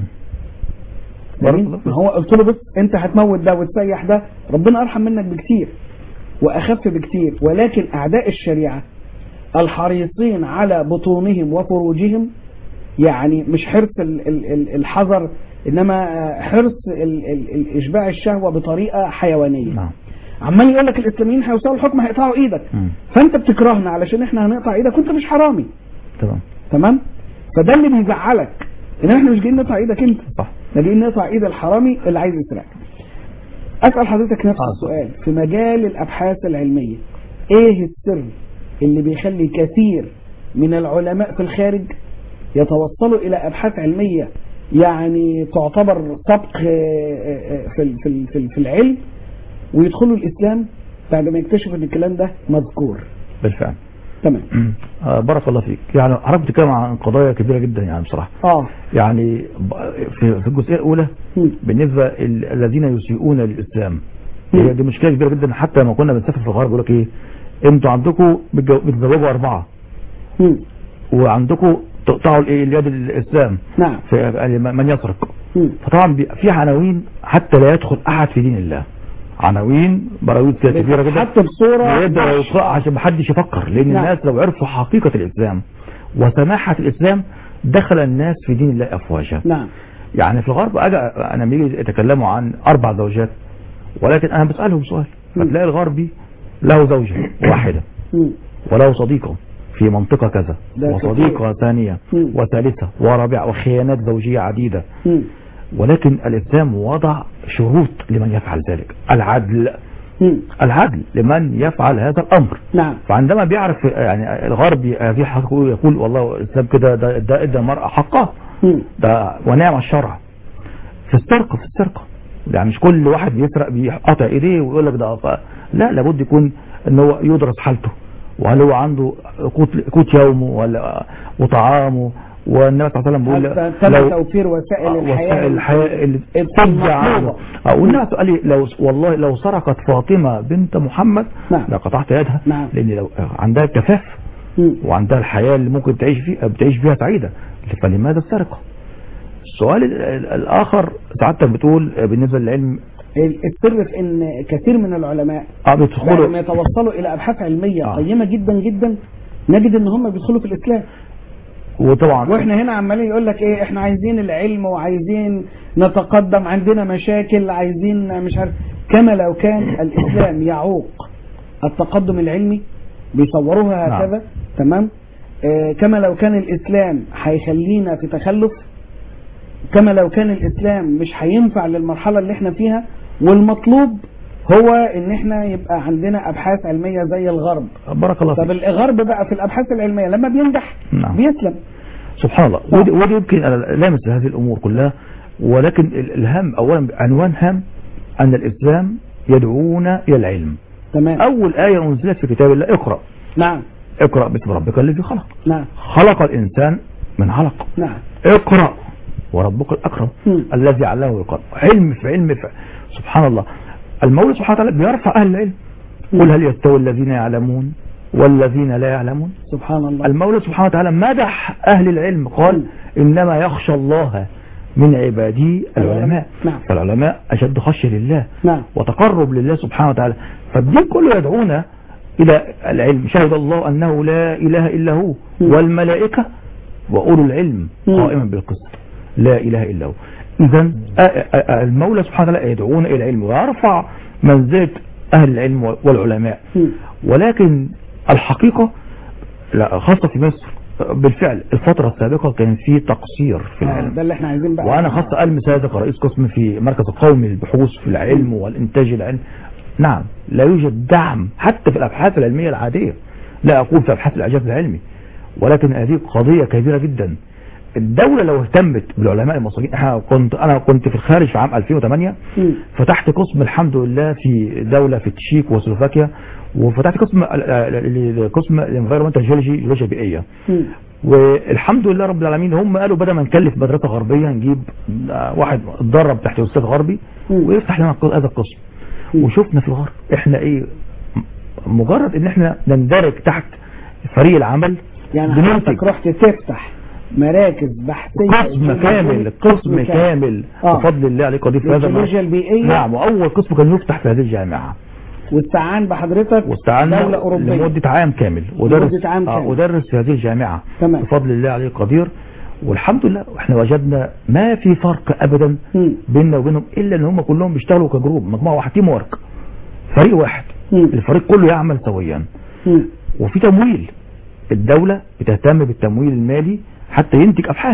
برضه جميل؟ ما هو قلت له بص انت هتموت ده وتسيح ده ربنا ارحم منك بكتير واخف بكتير ولكن اعداء الشريعه الحريصين على بطونهم وفروجهم يعني مش حرص ال- ال- ال- الحذر انما حرص ال- ال- ال- اشباع الشهوه بطريقه حيوانيه نعم عمال يقول لك الاسلاميين هيوصلوا الحكم هيقطعوا ايدك مم. فانت بتكرهنا علشان احنا هنقطع ايدك وانت مش حرامي تمام تمام فده اللي بيزعلك ان احنا مش جايين نقطع ايدك انت صح احنا جايين نقطع ايد الحرامي اللي عايز يسرقك اسال حضرتك نفس آه. السؤال في مجال الابحاث العلميه ايه السر اللي بيخلي كثير من العلماء في الخارج يتوصلوا الى ابحاث علميه يعني تعتبر سبق آه، آه، في ال- في ال- في ال- في العلم ويدخلوا الاسلام بعد ما يكتشفوا ان الكلام ده مذكور بالفعل تمام آه بارك الله فيك يعني حضرتك بتتكلم عن قضايا كبيره جدا يعني بصراحه اه يعني ب- في في الجزئيه الاولى مم. بالنسبه ال- الذين يسيئون للاسلام مم. هي دي مشكله كبيره جدا حتى لما كنا بنسافر في الغرب يقول لك ايه انتوا عندكم بتجو- بتتزوجوا اربعه مم. وعندكم تقطعوا الايه اليد الاسلام نعم في من يسرق مم. فطبعا بي- في عناوين حتى لا يدخل احد في دين الله عناوين براويز كده كبيره جدا حتى بصوره يقدر يقرأ عشان محدش يفكر لان نعم. الناس لو عرفوا حقيقه الاسلام وسماحه الاسلام دخل الناس في دين الله افواجا نعم يعني في الغرب اجي انا لما يجي يتكلموا عن اربع زوجات ولكن انا بسالهم سؤال مم. فتلاقي الغربي له زوجه واحده مم. وله صديقه في منطقه كذا ده وصديقه ثانيه مم. وثالثه ورابعه وخيانات زوجيه عديده مم. ولكن الاسلام وضع شروط لمن يفعل ذلك العدل مم. العدل لمن يفعل هذا الامر نعم فعندما بيعرف يعني الغرب في حق يقول والله الاسلام كده ده ده ادى المراه حقها مم. ده ونعم الشرع في السرقه في السرقه يعني مش كل واحد بيسرق بيقطع ايديه ويقول لك ده ف- لا لابد يكون ان هو يدرس حالته وهل هو عنده قوت قوت يومه ولا وطعامه والنبي صلى الله عليه وسلم بيقول تم لو- توفير وسائل آه، الحياه وسائل الحياة اللي المطلوبة. ترجع عنه آه، والنبي قال لي لو والله لو سرقت فاطمة بنت محمد نعم. لقطعت يدها نعم. لان لو عندها كفاف مم. وعندها الحياة اللي ممكن تعيش فيها بتعيش فيها سعيدة فلماذا السرقة السؤال ال- ال- الآخر سعادتك بتقول آه، بالنسبة للعلم السر في ان كثير من العلماء اه بعد ما بيدخلوا يتوصلوا الى ابحاث علميه آه. قيمه جدا جدا نجد ان هم بيدخلوا في الاسلام وطبعا واحنا هنا عمالين يقول لك ايه احنا عايزين العلم وعايزين نتقدم عندنا مشاكل عايزين مش عارف كما لو كان الاسلام يعوق التقدم العلمي بيصوروها نعم. هكذا تمام آه، كما لو كان الإسلام هيخلينا في تخلف كما لو كان الإسلام مش هينفع للمرحلة اللي احنا فيها والمطلوب هو ان احنا يبقى عندنا ابحاث علمية زي الغرب بارك الله طب فيك الغرب بقى في الابحاث العلمية لما بينجح نعم. بيسلم سبحان الله نعم. ودي, ودي يمكن أنا لامس هذه الأمور كلها ولكن ال- الهم أولا عنوان هام أن الإسلام يدعونا إلى العلم تمام أول آية أنزلت في كتاب الله اقرأ نعم اقرأ باسم ربك الذي خلق نعم خلق الإنسان من علق نعم اقرأ وربك الأكرم مم. الذي علمه بالقلم علم في علم في سبحان الله المولى سبحانه وتعالى بيرفع أهل العلم قل هل يستوي الذين يعلمون والذين لا يعلمون سبحان الله المولى سبحانه وتعالى مدح أهل العلم قال إنما يخشى الله من عباده العلماء نعم. فالعلماء أشد خشية لله نعم وتقرب لله سبحانه وتعالى فالدين كله يدعونا إلى العلم شهد الله أنه لا إله إلا هو مم. والملائكة وأولو العلم مم. قائما بالقسط لا إله إلا هو إذا المولى سبحانه وتعالى يدعونا إلى العلم ويرفع منزلة أهل العلم والعلماء مم. ولكن الحقيقة لا خاصة في مصر بالفعل الفترة السابقة كان في تقصير في آه، العلم ده اللي احنا عايزين بقى وانا خاصة المس هذا كرئيس قسم في مركز القومي للبحوث في العلم والانتاج العلمي نعم لا يوجد دعم حتى في الابحاث العلمية العادية لا اقول في ابحاث الاعجاز العلمي ولكن هذه قضية كبيرة جدا الدولة لو اهتمت بالعلماء المصريين احنا كنت انا كنت في الخارج في عام 2008 مم. فتحت قسم الحمد لله في دولة في التشيك وسلوفاكيا وفتحت قسم قسم الانفيرمنتال جيولوجي جيولوجيا بيئية مم. والحمد لله رب العالمين هم قالوا بدل ما نكلف مدرسة غربية نجيب آه، واحد اتدرب تحت أستاذ غربي مم. ويفتح لنا هذا القسم مم. وشفنا في الغرب احنا ايه م- مجرد ان احنا نندرج تحت فريق العمل يعني بننتج حضرتك رحت تفتح مراكز بحثية قسم كامل قسم كامل آه. بفضل الله عليك قضيف هذا الجيولوجيا البيئية نعم واول قسم كان يفتح في هذه الجامعة واستعان بحضرتك واستعنا دولة أوروبية لمدة عام كامل ودرس لمدة عام آه، كامل. ودرس في هذه الجامعة تمام. بفضل الله عليه قدير والحمد لله احنا وجدنا ما في فرق ابدا مم. بيننا وبينهم الا ان هم كلهم بيشتغلوا كجروب مجموعه واحد تيم ورك فريق واحد مم. الفريق كله يعمل سويا مم. وفي تمويل الدولة بتهتم بالتمويل المالي حتى ينتج ابحاث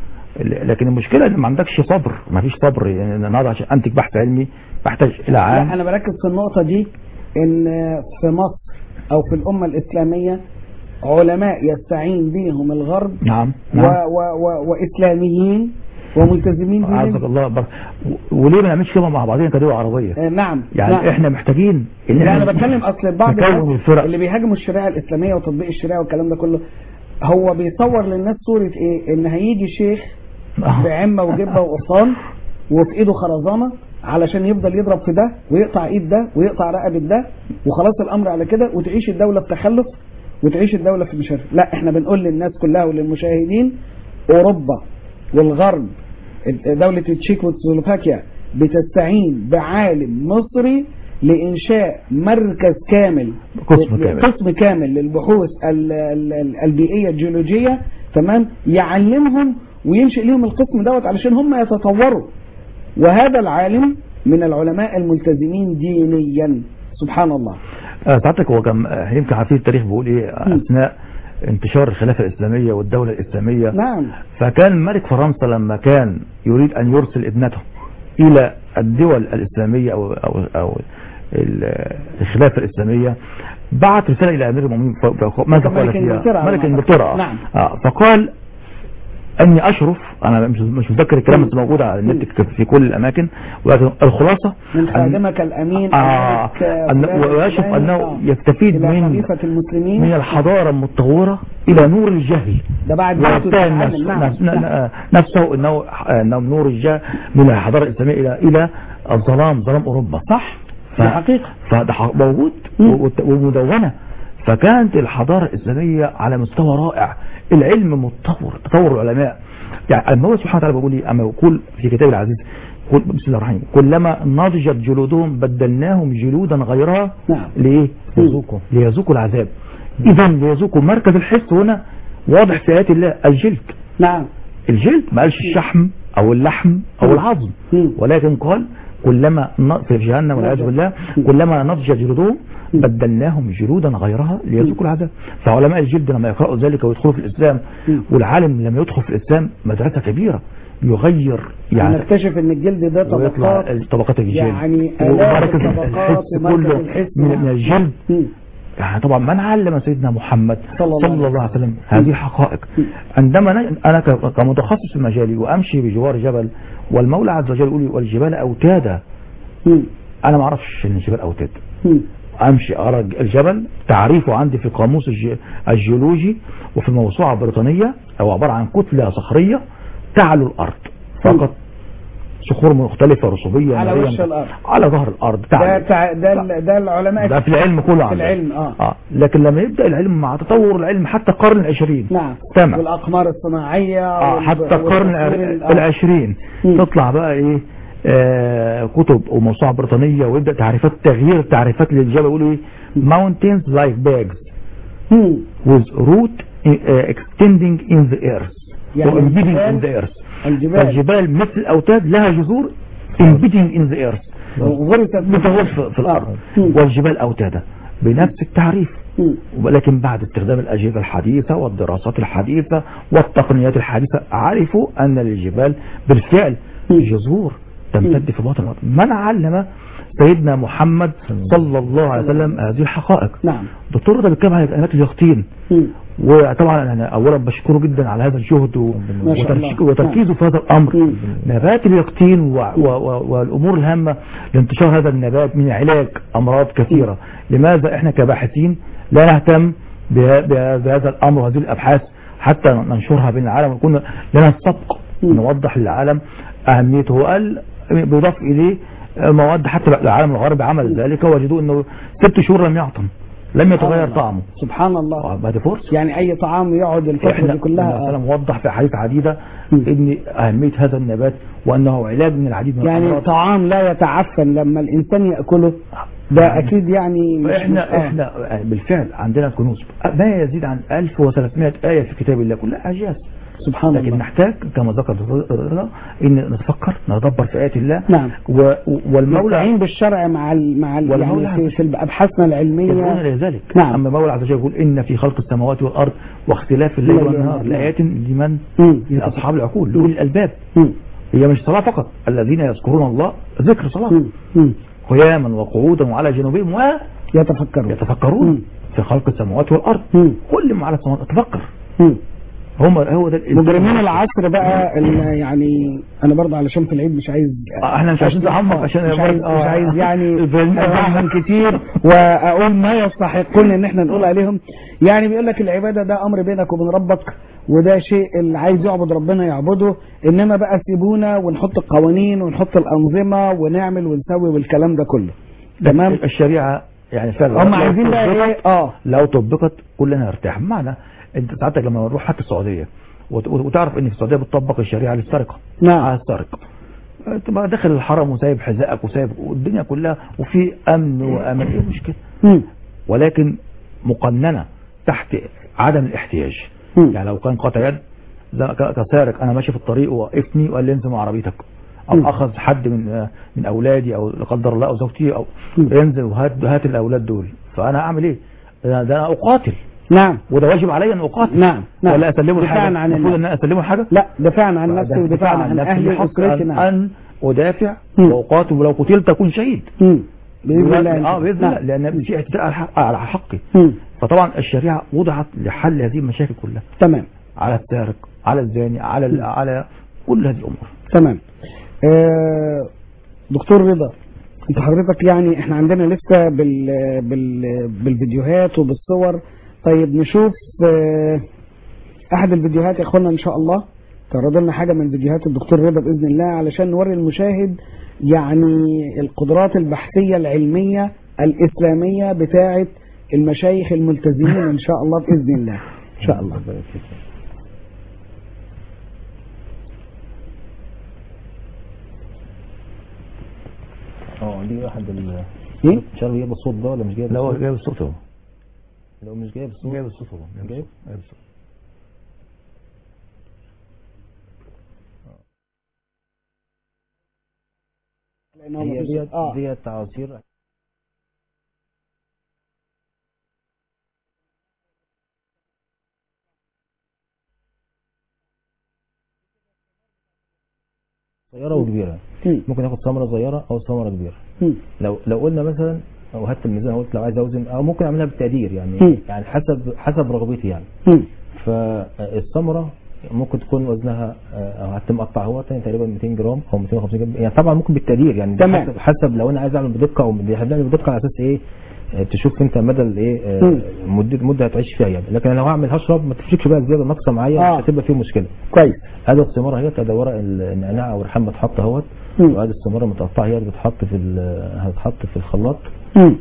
ل- لكن المشكلة ان ما عندكش صبر ما فيش صبر يعني أنا النهارده عشان انتج بحث علمي بحتاج الى لا عام أنا بركز في النقطة دي إن في مصر أو في الأمة الإسلامية علماء يستعين بهم الغرب نعم و نعم و و وإسلاميين وملتزمين عزك بهم الله بر... و- وليه ما نعملش كده مع بعضنا كدول عربية آه، نعم يعني نعم. احنا محتاجين ان لا احنا انا بتكلم اصل بعض نكون الناس الفرق اللي بيهاجموا الشريعه الاسلاميه وتطبيق الشريعه والكلام ده كله هو بيصور للناس صوره ايه ان هيجي شيخ آه. بعمه وجبه وقرصان وفي ايده خرزانه علشان يفضل يضرب في ده ويقطع ايد ده ويقطع رقبه ده وخلاص الامر على كده وتعيش الدوله في تخلف وتعيش الدوله في مشاكل لا احنا بنقول للناس كلها وللمشاهدين اوروبا والغرب دولة التشيك وسلوفاكيا بتستعين بعالم مصري لإنشاء مركز كامل قسم كامل. قسم كامل للبحوث ال- ال- ال- البيئية الجيولوجية تمام يعلمهم وينشئ لهم القسم دوت علشان هم يتطوروا وهذا العالم من العلماء الملتزمين دينيا سبحان الله آه، سعادتك هو كان آه، يمكن عارفين التاريخ بيقول ايه مم. اثناء انتشار الخلافة الاسلامية والدولة الاسلامية نعم فكان ملك فرنسا لما كان يريد ان يرسل ابنته الى الدول الاسلامية او او او ال- الخلافة الاسلامية بعت رسالة الى امير المؤمنين ف- ف- ماذا ملك قال فيها إنجلترا على ملك ما انجلترا أعتقد. نعم. آه، فقال اني اشرف انا مش مش متذكر الكلام بس موجود على النت في كل الاماكن ولكن الخلاصة من أن- خادمك الأمين آه الملك أن فلان ويشوف الفلاني. أنه آه. يستفيد إلى من خليفة المسلمين من الحضارة المتطورة إلى نور الجهل ده بعد ما ويتهم تتعلم. نفسه, نعم. نفس- نعم. ن- نفسه أنه أنه نور الجهل من الحضارة الإسلامية إلى إلى الظلام ظلام أوروبا صح ف- ده حقيقة فده ح- موجود مم. وت- ومدونة فكانت الحضارة الإسلامية على مستوى رائع العلم متطور تطور العلماء يعني المولى سبحانه وتعالى بيقول لي أما يقول في كتابه العزيز يقول بسم الله الرحمن الرحيم كلما نضجت جلودهم بدلناهم جلودا غيرها نعم. ليه؟ يذوقوا. ليذوقوا العذاب إذا ليذوقوا مركز الحس هنا واضح في آيات الله الجلد نعم الجلد ما قالش الشحم او اللحم او مم. العظم مم. ولكن قال كلما ن- في جهنم والعياذ بالله كلما نضج جلودهم بدلناهم جلودا غيرها ليذوقوا العذاب فعلماء الجلد لما يقرأوا ذلك ويدخلوا في الإسلام مم. والعالم لما يدخل في الإسلام مدرسة كبيرة يغير يعني نكتشف ان الجلد ده ويطلع طبقات طبقات الجلد يعني آلاف ومركز الطبقات الحس ومركز كله الحس من من الجلد مم. يعني طبعا من علم سيدنا محمد صلى الله صلى عليه الله عليه وسلم هذه حقائق م. عندما ن- انا ك- كمتخصص في مجالي وامشي بجوار جبل والمولى عز وجل يقول لي والجبال اوتادا مم. انا ما اعرفش ان الجبال اوتاد مم. امشي ارى الجبل تعريفه عندي في القاموس الج- الجيولوجي وفي الموسوعه البريطانيه هو عباره عن كتله صخريه تعلو الارض فقط صخور مختلفه رسوبيه على نارية وش الأرض. على ظهر الارض ده تعلو تع... ده ال- ده العلماء ده في العلم كله في عندنا. العلم اه اه لكن لما يبدا العلم مع تطور العلم حتى القرن العشرين نعم سمع والاقمار الصناعيه آه وال- حتى القرن والتصوير ال- آه. العشرين مم. تطلع بقى ايه آه كتب وموسوعة بريطانية ويبدأ تعريفات تغيير تعريفات للجبل يقولوا ايه mountains like bags مم. with root uh, extending in the earth يعني or embedding الجبال- in the earth الجبال فالجبال مثل الأوتاد لها جذور embedding in the earth غرست بتغوص في في الأرض آه. مم. والجبال أوتادا بنفس التعريف مم. ولكن بعد استخدام الأجهزة الحديثة والدراسات الحديثة والتقنيات الحديثة عرفوا أن للجبال بالفعل مم. جذور تمتد في باطن الأرض من علم سيدنا محمد صلى الله عليه وسلم هذه الحقائق نعم دكتور ده بيتكلم عن كائنات اليقطين مم. وطبعا انا اولا بشكره جدا على هذا الجهد و- ما شاء الله. وتركيز- وتركيزه في هذا الامر مم. نبات اليقطين و... و... و... والامور الهامه لانتشار هذا النبات من علاج امراض كثيره لماذا احنا كباحثين لا نهتم به... به... بهذا الامر وهذه الابحاث حتى ننشرها بين العالم ويكون لنا السبق مم. نوضح للعالم اهميته وقال بيضاف اليه مواد حتى العالم الغربي عمل ذلك وجدوا انه ست شهور لم يعطم لم يتغير الله. طعمه سبحان الله بعد فرصه يعني اي طعام يقعد الفتره احنا دي كلها مثلا آه. وضح في احاديث عديده مم. ان اهميه هذا النبات وانه علاج من العديد من يعني الامراض طعام لا يتعفن لما الانسان ياكله ده اكيد يعني مش فاحنا آه. احنا بالفعل عندنا كنوز ما يزيد عن 1300 ايه في كتاب الله كلها اعجاز سبحان لكن الله نحتاج كما ذكر الرضا ان نتفكر نتدبر في ايات الله نعم. و والمولى نستعين بالشرع مع ال مع ال والمولى يعني في, عز في ابحاثنا يدعون العلميه الى ذلك نعم. اما المولى عز وجل يقول ان في خلق السماوات والارض واختلاف الليل الليل والنهار والنهار. لايات لمن مم. لاصحاب العقول لاولي الالباب مم. هي مش صلاه فقط الذين يذكرون الله ذكر صلاه مم. مم. قياما وقعودا وعلى جنوبهم يتفكرون ويتفكرون مم. في خلق السماوات والارض مم. كل ما على السماوات تفكر مم. هم هو ده الإنسان. مجرمين العصر بقى ال- يعني انا برضه علشان في العيد مش عايز آه، احنا مش عايزين نعمق عشان مش عايز مش عايز يعني الفيلم- اتعمم كتير واقول ما يستحقون ان احنا نقول عليهم يعني بيقول لك العباده ده امر بينك وبين ربك وده شيء اللي عايز يعبد ربنا يعبده انما بقى سيبونا ونحط القوانين ونحط الانظمه ونعمل ونسوي والكلام ده كله تمام الشريعه يعني فعلا هم لو عايزين بقى طبقت- ايه اه لو طبقت كلنا نرتاح بمعنى انت ساعتك لما نروح حتى السعوديه وت- وتعرف ان في السعوديه بتطبق الشريعه للسرقه نعم. على السرقه تبقى داخل الحرم وسايب حذائك وسايب والدنيا كلها وفي امن وامان ايه المشكله مم. ولكن مقننه تحت عدم الاحتياج مم. يعني لو كان قاطع يد زي ك- كسارق انا ماشي في الطريق ووقفني وقال لي انزل من عربيتك مم. او اخذ حد من من اولادي او لا قدر الله او زوجتي او مم. ينزل وهات هات الاولاد دول فانا اعمل ايه؟ ده ده انا اقاتل نعم وده واجب علي ان اقاتل نعم نعم ولا اسلمه دفاعا الحاجه عن المفروض النفس. ان انا اسلمه الحاجه لا دفاعا عن نفسي ده ودفاعا عن نفسي اهلي بحق واسرتي أن, نعم ان ادافع مم. واقاتل ولو قتلت اكون شهيد مم. باذن الله اه باذن الله نعم. لان في اعتداء على حق- على حقي مم. فطبعا الشريعه وضعت لحل هذه المشاكل كلها تمام على السارق على الزاني على ال- على كل هذه الامور تمام آه دكتور رضا انت حضرتك يعني احنا عندنا لسه بال بال بالفيديوهات وبالصور طيب نشوف آه احد الفيديوهات يا اخوانا ان شاء الله تعرض لنا حاجه من فيديوهات الدكتور رضا باذن الله علشان نوري المشاهد يعني القدرات البحثيه العلميه الاسلاميه بتاعه المشايخ الملتزمين ان شاء الله باذن الله ان شاء الله اه دي واحد ال ايه مش عارف جايب الصوت ده ولا مش جايب لا هو الصوت جايب الصوت اهو لو مش جايب الصوت جايب الصوت اهو جايب جايب الصوت لأن هو هي مفيش- ديت اه ديت عصير صغيره وكبيره مم. ممكن اخد ثمره صغيره او ثمره كبيره مم. لو لو قلنا مثلا او هات الميزان قلت لو عايز اوزن او ممكن اعملها بالتقدير يعني مم. يعني حسب حسب رغبتي يعني مم. فالثمره ممكن تكون وزنها آه، او هتمقطع هو تاني تقريبا 200 جرام او 250 جرام يعني طبعا ممكن بالتقدير يعني ده تمام. حسب, حسب لو انا عايز اعمل بدقه او بنعمل بدقه على اساس ايه آه، تشوف انت مدى الايه آه، مم. مده مده هتعيش فيها يعني لكن لو هعمل هشرب ما تفرقش بقى زياده ناقصه معايا آه. مش هتبقى فيه مشكله كويس ادي الثمره اهي ادي ورق النعناع او الريحان بتحط اهوت مم. وادي الثمره متقطعه هي اللي بتتحط في ال- هتتحط في الخلاط مم.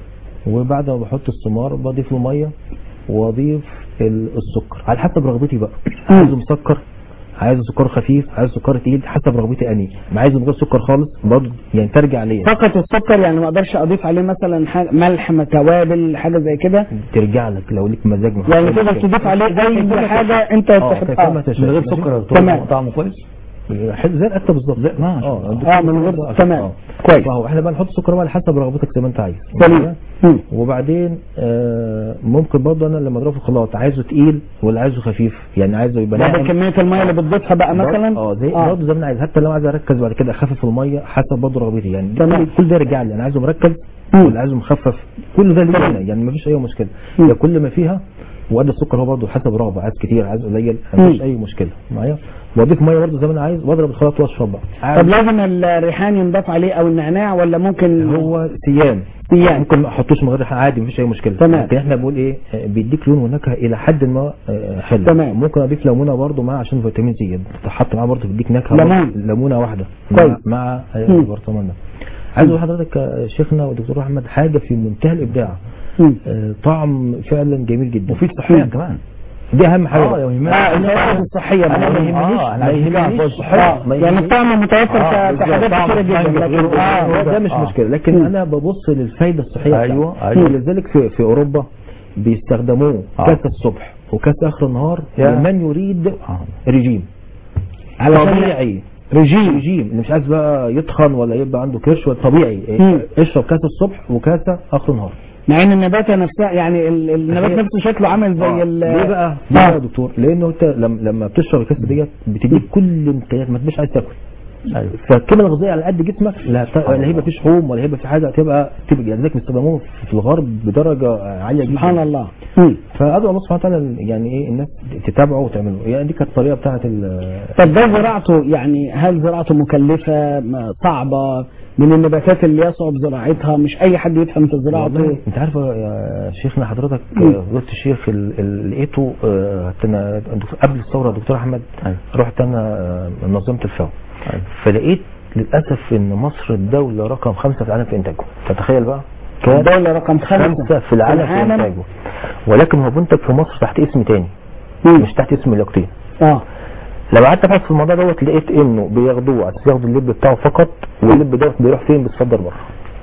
وبعد ما بحط الثمار بضيف له ميه واضيف ال- السكر على حسب رغبتي بقى مم. عايزه مسكر عايزه سكر خفيف عايزه سكر تقيل حسب رغبتي اني ما عايزه من غير سكر خالص برضه يعني ترجع ليا فقط السكر يعني ما اقدرش اضيف عليه مثلا حاجة ملح ما توابل حاجه زي كده ترجع لك لو ليك مزاج ما يعني فيش تقدر مشكلة. تضيف عليه اي حاجه انت اه تحب كيف ما اه تشاء من غير ماشي؟ سكر يا دكتور تمام. طعمه كويس حلو زي الاكل بالظبط زي- ما شاء اه الله. اه من غير آه. تمام آه. كويس فهو احنا بقى نحط سكر بقى على حسب رغبتك زي ما انت عايز جميل مم. وبعدين آه ممكن برضه انا لما اضربه في الخلاط عايزه تقيل ولا عايزه خفيف يعني عايزه يبقى بعد ناعم كميه الميه اللي بتضيفها بقى مثلا اه زي آه. برضه زي ما انا عايز حتى لو عايز اركز بعد كده اخفف الميه حسب برضه رغبتي يعني تمام. كل ده يرجع لي انا عايزه مركز مم. ولا عايزه مخفف كل ده ليه تمام. أنا، يعني مفيش اي مشكله مم. يا كل ما فيها وقد السكر هو برضه حسب رغبه عايز كتير عايز قليل مم. مفيش اي مشكله معايا واضيف ميه برضه زي ما انا عايز واضرب الخلاط واشرب بقى طب لازم الريحان ينضاف عليه او النعناع ولا ممكن هو سيان سيان. ممكن ما احطوش من غير ريحة عادي مفيش اي مشكله تمام. لكن احنا بنقول ايه آه، بيديك لون ونكهه الى حد ما آه، حلو تمام. ممكن اضيف ليمونه برضه معاه عشان فيتامين سي تحط معاه برضه بيديك نكهه ليمون. برضه، ليمونه واحده كويس. مع, مع آه، مم. البرطمان ده عايز اقول لحضرتك يا شيخنا ودكتور احمد حاجه في منتهى الابداع مم. آه، طعم فعلا جميل جدا مفيد صحيا كمان دي اهم حاجه اه بقى. يا اه يهمنا الفوائد الصحيه انا بقى. ما يهمنيش آه، أنا ما عايز أتكلم عن يهمنيش الفوائد اه ما يعني يهمنيش- الطعم متوفر آه، في- في بالظبط. حاجات طعم كتيره جدا فانجل لكن غير- اه هو ده مش آه. مشكله لكن مم. انا ببص للفايده الصحيه أيوة، بتاعته. أيوة. ولذلك في في اوروبا بيستخدموه آه. كاس الصبح وكاس اخر النهار يا. لمن يريد آه. رجيم علشان طبيعي رجيم رجيم اللي مش عايز بقى يتخن ولا يبقى عنده كرش ولا طبيعي مم. اشرب كاس الصبح وكاسه اخر النهار مع ان النباتة نفسها يعني ال- النبات هي- نفسه شكله عامل زي آه. ال ليه بقى؟ ليه آه. بقى يا دكتور؟ لانه انت لما لما بتشرب الكاسه ديت بتديك كل الامكانيات ما تبقاش عايز تاكل ايوه فالقيمه الغذائيه على قد جسمك لا هت- لا هيبقى في شحوم ولا هيبقى في حاجه هتبقى تبقى يعني ذلك بيستخدموه في الغرب بدرجه عاليه جدا سبحان الله مم. فادعو الله سبحانه وتعالى يعني ايه الناس تتابعه وتعمله يعني دي كانت الطريقه بتاعت ال- طب ده زراعته يعني هل زراعته مكلفة م- صعبة من النباتات اللي يصعب زراعتها مش اي حد يفهم في والله زراعته انت عارف يا شيخنا حضرتك مم. آه، فضيله الشيخ ال- ال- لقيته آه، أنا دكتور- قبل الثوره دكتور احمد أيوة. رحت انا آه، منظمه الفاو أيوة. فلقيت للاسف ان مصر الدوله رقم خمسه في العالم في انتاجه تتخيل بقى كان الدولة رقم خمسة خمسه في العالم في انتاجه ولكن هو منتج في مصر تحت اسم تاني مم. مش تحت اسم اليقطين اه لما قعدت ابحث في الموضوع دوت لقيت انه بياخدوه عشان ياخدوا اللب بتاعه فقط واللب دوت بيروح فين بيتصدر بره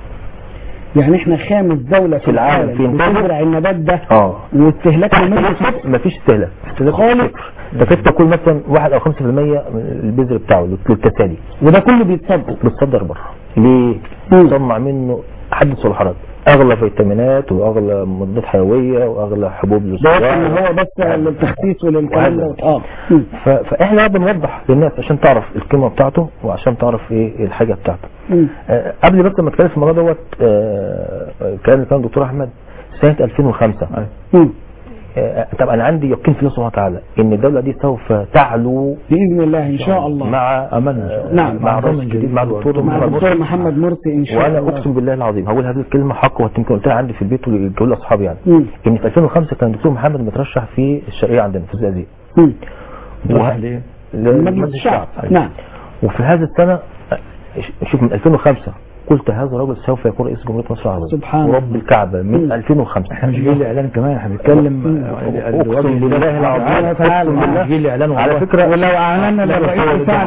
يعني احنا خامس دولة في في العالم العالم في إنتاجه. بتزرع النبات ده اه واستهلاكنا منه صفر مفيش استهلاك استهلاك خالص. صفر. انت كيف تاكل مثلا 1 او 5% من البذر بتاعه للتسالي وده كله بيتصدر بتصدر بره ليه؟ مم. صنع منه حدث ولا حرج اغلى فيتامينات واغلى مضادات حيويه واغلى حبوب ده يكفي ان للصداع هو بس للتخسيس وللكلام وهذا. ده اه مم. ف... فاحنا بنوضح للناس عشان تعرف القيمه بتاعته وعشان تعرف ايه الحاجه بتاعته مم. آه، قبل بس ما اتكلم في الموضوع دوت آه، كان كان دكتور احمد سنه 2005 أيوة. مم. آه، طب انا عندي يقين في الله سبحانه وتعالى ان الدوله دي سوف تعلو باذن الله ان شاء الله مع أملنا. نعم. مع مع الرئيس ضمن الجديد جديد مع الدكتور مع محمد الدكتور مرسي. محمد مرسي ان شاء وانا الله اقسم بالله العظيم هقول هذه الكلمه حق ويمكن قلتها عندي في البيت وكل اصحابي يعني مم. ان في 2005 كان الدكتور محمد مترشح في الشرقيه عندنا في الزقازيق مم. راح ليه؟ مجلس الشعب نعم وفي هذه السنه شوف من 2005 قلت هذا الرجل سوف يكون رئيس جمهوريه مصر العربيه سبحان ورب الله. الكعبه من مم. 2005 احنا مش جايين الاعلان كمان احنا بنتكلم اقسم بالله العظيم تعالى. اقسم بالله جاي الاعلان على والله. فكره ولو اعلنا للرئيس بتاعنا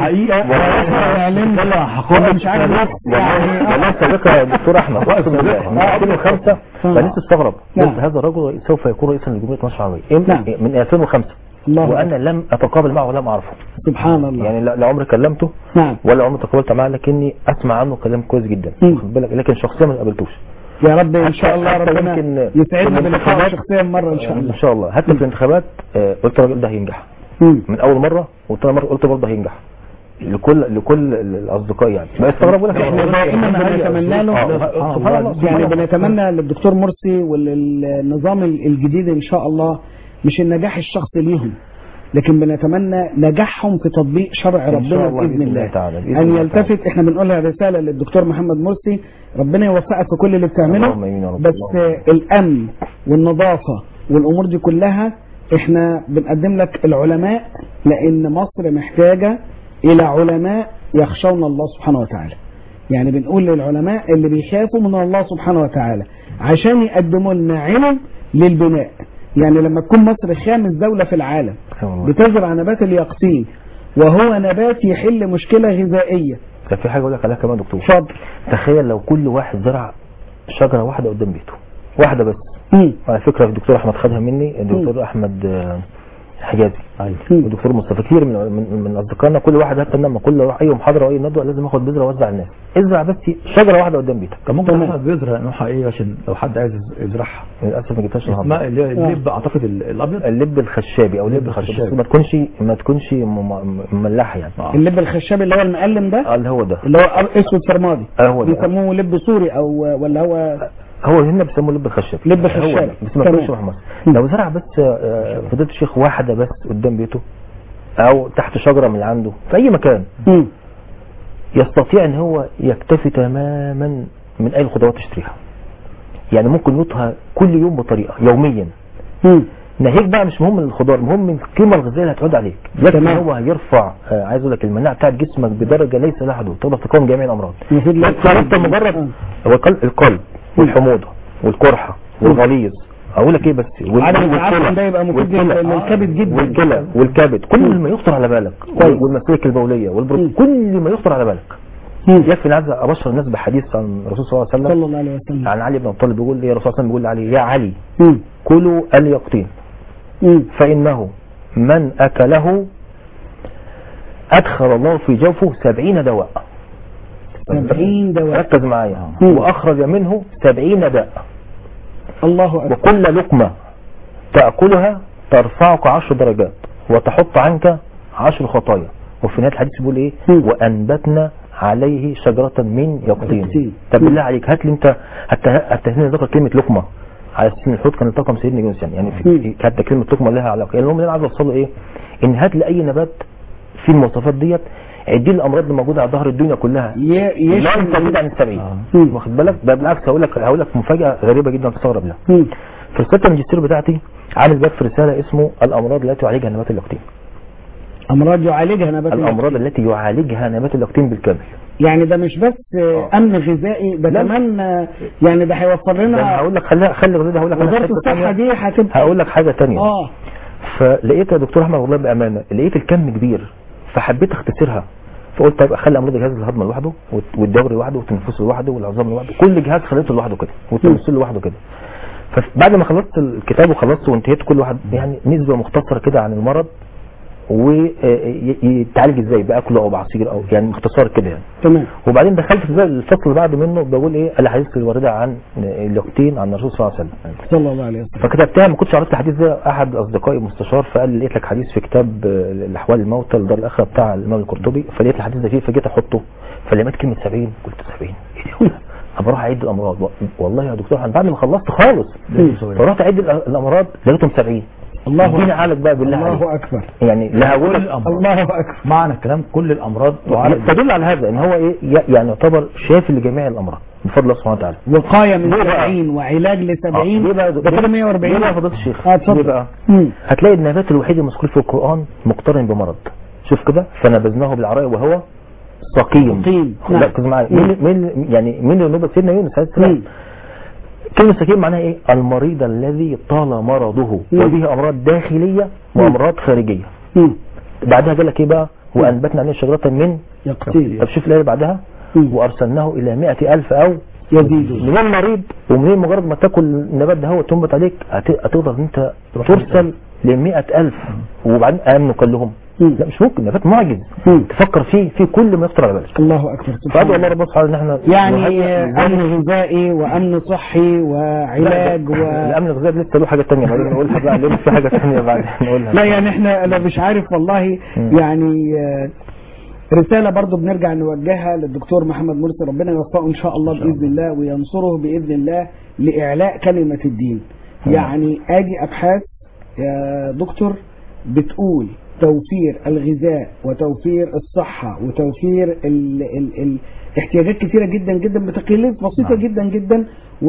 حقيقة والله مش عارف بس يعني والله صديقي يا دكتور احمد اقسم بالله من 2005 فلسه استغرب نعم. قلت هذا الرجل سوف يكون رئيسا لجمهوريه مصر العربيه نعم. من 2005 الله وانا لم اتقابل معه ولم اعرفه سبحان الله يعني لا لا عمري كلمته نعم ولا عمري تقابلت معاه لكني اسمع عنه كلام كويس جدا مم. واخد بالك لكن شخصيا ما قابلتوش يا رب ان شاء الله حتى ربنا يمكن يسعدنا في بلقاء الانتخابات- شخصيا مره ان شاء ان الله شاء الله حتى في الانتخابات آه، قلت الراجل ده هينجح مم. من اول مره وثاني مره قلت برضه هينجح لكل لكل الاصدقاء يعني ما يستغربوا لك احنا دائما بنتمنى له آه، سبحان الله يعني بنتمنى للدكتور مرسي وللنظام الجديد ان شاء الله مش النجاح الشخصي ليهم لكن بنتمنى نجاحهم في تطبيق شرع إن ربنا شاء الله باذن الله تعالى، بإذن ان الله يلتفت احنا بنقولها رساله للدكتور محمد مرسي ربنا يوفقك في كل اللي بتعمله اللهم آمين يا رب. بس اللهم الامن والنظافه والامور دي كلها احنا بنقدم لك العلماء لان مصر محتاجه الى علماء يخشون الله سبحانه وتعالى يعني بنقول للعلماء اللي بيخافوا من الله سبحانه وتعالى عشان يقدموا لنا علم للبناء يعني لما تكون مصر خامس دولة في العالم سبحان الله. بتزرع نبات اليقطين وهو نبات يحل مشكلة غذائية ده في حاجه اقول لك عليها كمان يا دكتور اتفضل تخيل لو كل واحد زرع شجره واحده قدام بيته واحده بس مم. على فكره الدكتور احمد خدها مني الدكتور احمد آه، حجازي مم. والدكتور مصطفى كتير من من, من اصدقائنا كل واحد حتى لما كل اروح اي محاضره او اي ندوه لازم اخد بذره واوزع الناس ازرع بس شجره واحده قدام بيتك كان ممكن تمام. احمد بيزرع نوعها ايه عشان لو حد عايز يزرعها للاسف ما جبتهاش النهارده اسمها اللي هي اللب اعتقد ال- الابيض اللب الخشابي او اللب اللب الخشابي الخشابي. بس ما تكونش ما تكونش م- م- مملحه يعني آه. اللب الخشابي اللي هو المقلم ده اه اللي هو ده اللي هو اسود فرمادي اه هو ده بيسموه لب سوري او ولا هو هو هنا بيسموه لب الخشابي لب هو خشابي. ده. بس ما تمام. تكونش محمص لو زرع بس آه، فضيله الشيخ واحده بس قدام بيته او تحت شجره من اللي عنده في اي مكان مم. يستطيع ان هو يكتفي تماما من اي خضروات يشتريها يعني ممكن يطهى كل يوم بطريقه يوميا مم. ناهيك بقى مش مهم الخضار مهم من القيمه الغذائيه اللي هتعود عليك لكن تمام. هو هيرفع آه عايز اقول لك المناعه بتاعت جسمك بدرجه ليس لها حدود تقدر تقاوم جميع الامراض المفروض لا بس انت مجرد آه. هو القلب, القلب والحموضه والقرحه والغليظ اقول لك ايه بس وال- عدم والكلى. التعفن ده يبقى مفيد والكلى. للكبد جدا والكلى والكبد كل ما يخطر على بالك كويس. والمسالك البوليه والبروتين مم. كل ما يخطر على بالك مم. يكفي ان عايز ابشر الناس بحديث عن الرسول صلى الله عليه وسلم صلى الله عليه وسلم عن علي بن ابي طالب بيقول ايه الرسول صلى الله عليه وسلم بيقول لعلي يا علي مم. كلوا اليقطين مم. فإنه من أكله أدخل الله في جوفه سبعين دواء سبعين دواء ركز معايا مم. وأخرج منه سبعين داء الله أكبر وكل لقمة تأكلها ترفعك عشر درجات وتحط عنك عشر خطايا وفي نهاية الحديث بيقول إيه مم. وأنبتنا عليه شجرة من يقطين. يقطين طب بالله عليك هات لي أنت هتهني ذكر كلمة لقمة على اساس ان الحوت كان الطاقم سيدنا يونس يعني يعني في مم. في- حتى كلمه لقمه لها علاقه يعني المهم اللي انا عايز اوصله ايه ان هات لي اي نبات في المواصفات ديت عدي لي الامراض اللي موجوده على ظهر الدنيا كلها ي- لا يشمل تزيد عن السبعين آه. مم. واخد بالك ده بالعكس هقول لك هقول لك مفاجاه غريبه جدا تستغرب لها مم. في رساله الماجستير بتاعتي عامل باب في رساله اسمه الامراض التي يعالجها نبات اللاكتين أمراض يعالجها نبات الامراض التي يعالجها نبات اللاكتين بالكامل يعني ده مش بس آه، آه. امن غذائي ده لا. كمان آه، يعني ده هيوفر ده انا لنا هقول لك خليها خلي غزالة هقول لك أنا وزاره حتة الصحه تانية. دي هتبقى هقول لك حاجه تانية اه فلقيت يا دكتور احمد والله بامانه لقيت الكم كبير فحبيت اختصرها فقلت طيب اخلي امراض الجهاز الهضمي لوحده والت- والدوري لوحده والتنفس لوحده والعظام لوحده كل جهاز خليته لوحده كده والتنفس لوحده كده فبعد ما خلصت الكتاب وخلصت وانتهيت كل واحد يعني نسبه مختصره كده عن المرض ويتعالج ازاي باكله او بعصير او يعني مختصر كده يعني تمام وبعدين دخلت في الفصل اللي بعده منه بقول ايه الاحاديث الوارده عن اليقطين عن الرسول صلى الله عليه وسلم صلى الله عليه وسلم فكتبتها ما كنتش عرفت الحديث ده احد اصدقائي مستشار فقال لي لقيت لك حديث في كتاب آه، الاحوال الموتى لدار الاخره بتاع الامام القرطبي فلقيت الحديث ده فيه فجيت احطه فلميت كلمه 70 قلت 70 ايه ده طب اروح اعد الامراض و- والله يا دكتور انا بعد ما خلصت خالص فرحت اعد الأ- الامراض لقيتهم 70 الله اديني أكبر. عالج بقى بالله عليك الله اكبر يعني لا هقول كل لك الامراض الله اكبر معنى الكلام كل الامراض تعالج تدل على هذا ان هو ايه ي- يعني يعتبر شافي لجميع الامراض بفضل الله سبحانه وتعالى وقايه من ليه بقى؟ 70 وعلاج ل 70 ليه بقى ده كده 140 ليه بقى يا فضيله الشيخ اه اتفضل. ليه بقى مم. هتلاقي النبات الوحيد المذكور في القرآن مقترن بمرض شوف كده فنبذناه بالعراء وهو سقيم سقيم. لا نعم. ركز معايا مم. مين مين يعني مين اللي نبذ سيدنا يونس عليه السلام مم. كلمة سقيم معناها ايه المريض الذي طال مرضه مم. وبه امراض داخلية مم. وامراض خارجية مم. بعدها قال لك ايه بقى وانبتنا عليه شجرة من يقتيل طب شوف الايه اللي بعدها مم. وارسلناه الى مئة الف او يزيد من المريض ومنين مجرد ما تاكل النبات ده هو تنبت عليك هت- هتقدر ان انت ترسل ل ألف وبعدين امنوا كلهم مم. لا مش ممكن نبات معجز مم. تفكر فيه في كل ما يخطر على بالك الله اكبر سبحان فادعو الله الله ربنا سبحانه ان احنا يعني نهيئ- امن غذائي وامن صحي وعلاج و... الامن الغذائي لسه له حاجه ثانيه بعدين نقولها بقى ليه في حاجه ثانيه بعدين نقولها لا يعني احنا انا مش عارف والله مم. يعني آه، رسالة برضو بنرجع نوجهها للدكتور محمد مرسي ربنا يوفقه إن شاء الله إن شاء بإذن الله وينصره بإذن الله لإعلاء كلمة الدين تمام. يعني آدي أبحاث يا دكتور بتقول توفير الغذاء وتوفير الصحة وتوفير ال ال ال احتياجات كثيرة جدا جدا بتكاليف بسيطة نعم. جدا جدا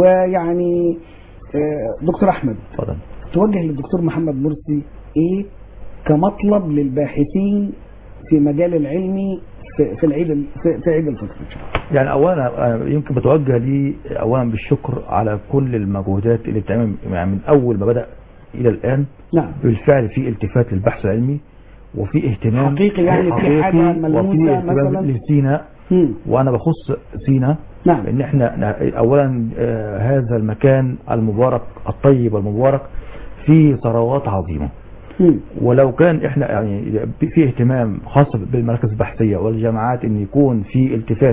ويعني آه، دكتور أحمد اتفضل توجه للدكتور محمد مرسي ايه كمطلب للباحثين في مجال العلمي في, في العيد ال- في, في عيد الفطر ان شاء الله يعني اولا آه، يمكن بتوجه لي اولا بالشكر على كل المجهودات اللي بتعمل يعني من اول ما بدا الى الان نعم بالفعل في التفات للبحث العلمي وفي اهتمام حقيقي يعني في حقيقي حاجة ملموسة وفي اهتمام مثلاً؟ لسينا مم. وانا بخص سينا نعم ان احنا ن- اولا آه، هذا المكان المبارك الطيب المبارك فيه ثروات عظيمه مم. ولو كان احنا يعني في اهتمام خاص بالمراكز البحثيه والجامعات ان يكون في التفات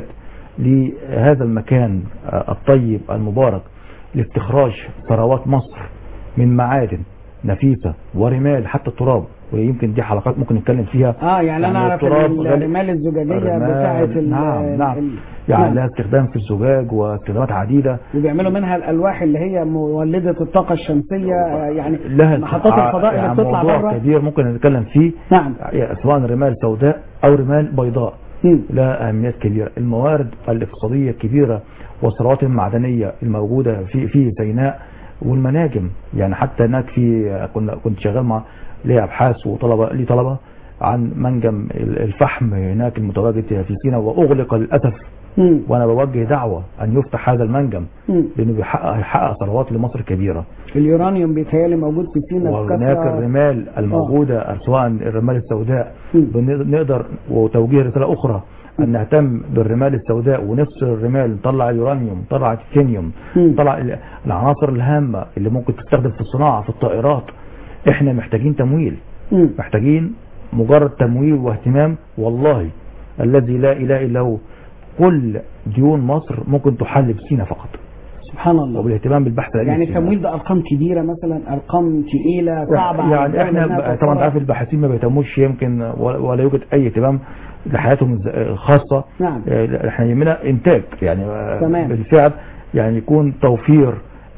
لهذا المكان آه، الطيب المبارك لاستخراج ثروات مصر من معادن نفيسه ورمال حتى التراب ويمكن دي حلقات ممكن نتكلم فيها اه يعني انا اعرف التراب إن غالي- الرمال الزجاجيه الرمال- بتاعه ال- نعم نعم ال- يعني نعم. لها استخدام في الزجاج واستخدامات عديده وبيعملوا منها الالواح اللي هي مولده الطاقه الشمسيه آه، يعني لها محطات الفضاء اللي يعني بتطلع موضوع بره كبير ممكن نتكلم فيه نعم سواء رمال سوداء او رمال بيضاء مم. لها أهميات كبيرة الموارد الاقتصادية الكبيرة والثروات المعدنية الموجودة في في سيناء والمناجم يعني حتى هناك في كنا كنت شغال مع ليه أبحاث وطلبة لي طلبة عن منجم الفحم هناك المتواجد في سيناء وأغلق للأسف مم. وأنا بوجه دعوة أن يفتح هذا المنجم مم. لأنه بيحقق هيحقق ثروات لمصر كبيرة اليورانيوم بيتهيألي موجود في سينا وهناك بكثره الرمال الموجودة سواء الرمال السوداء مم. بنقدر وتوجيه رسالة أخرى أن نهتم بالرمال السوداء ونفصل الرمال نطلع اليورانيوم نطلع التيتانيوم مم. نطلع ال- العناصر الهامة اللي ممكن تستخدم في الصناعة في الطائرات احنا محتاجين تمويل مم. محتاجين مجرد تمويل واهتمام والله الذي لا إله إلا هو كل ديون مصر ممكن تحل بسينا فقط سبحان الله وبالاهتمام بالبحث العلمي يعني في سينا. التمويل ده ارقام كبيره مثلا ارقام تقيله صعبه على يعني الدولة احنا إنها طبعا توفرها. عارف الباحثين ما بيهتموش يمكن ولا ولا يوجد اي اهتمام لحياتهم الز- الخاصه نعم. آه، احنا يهمنا انتاج يعني آه، تمام. بالفعل يعني يكون توفير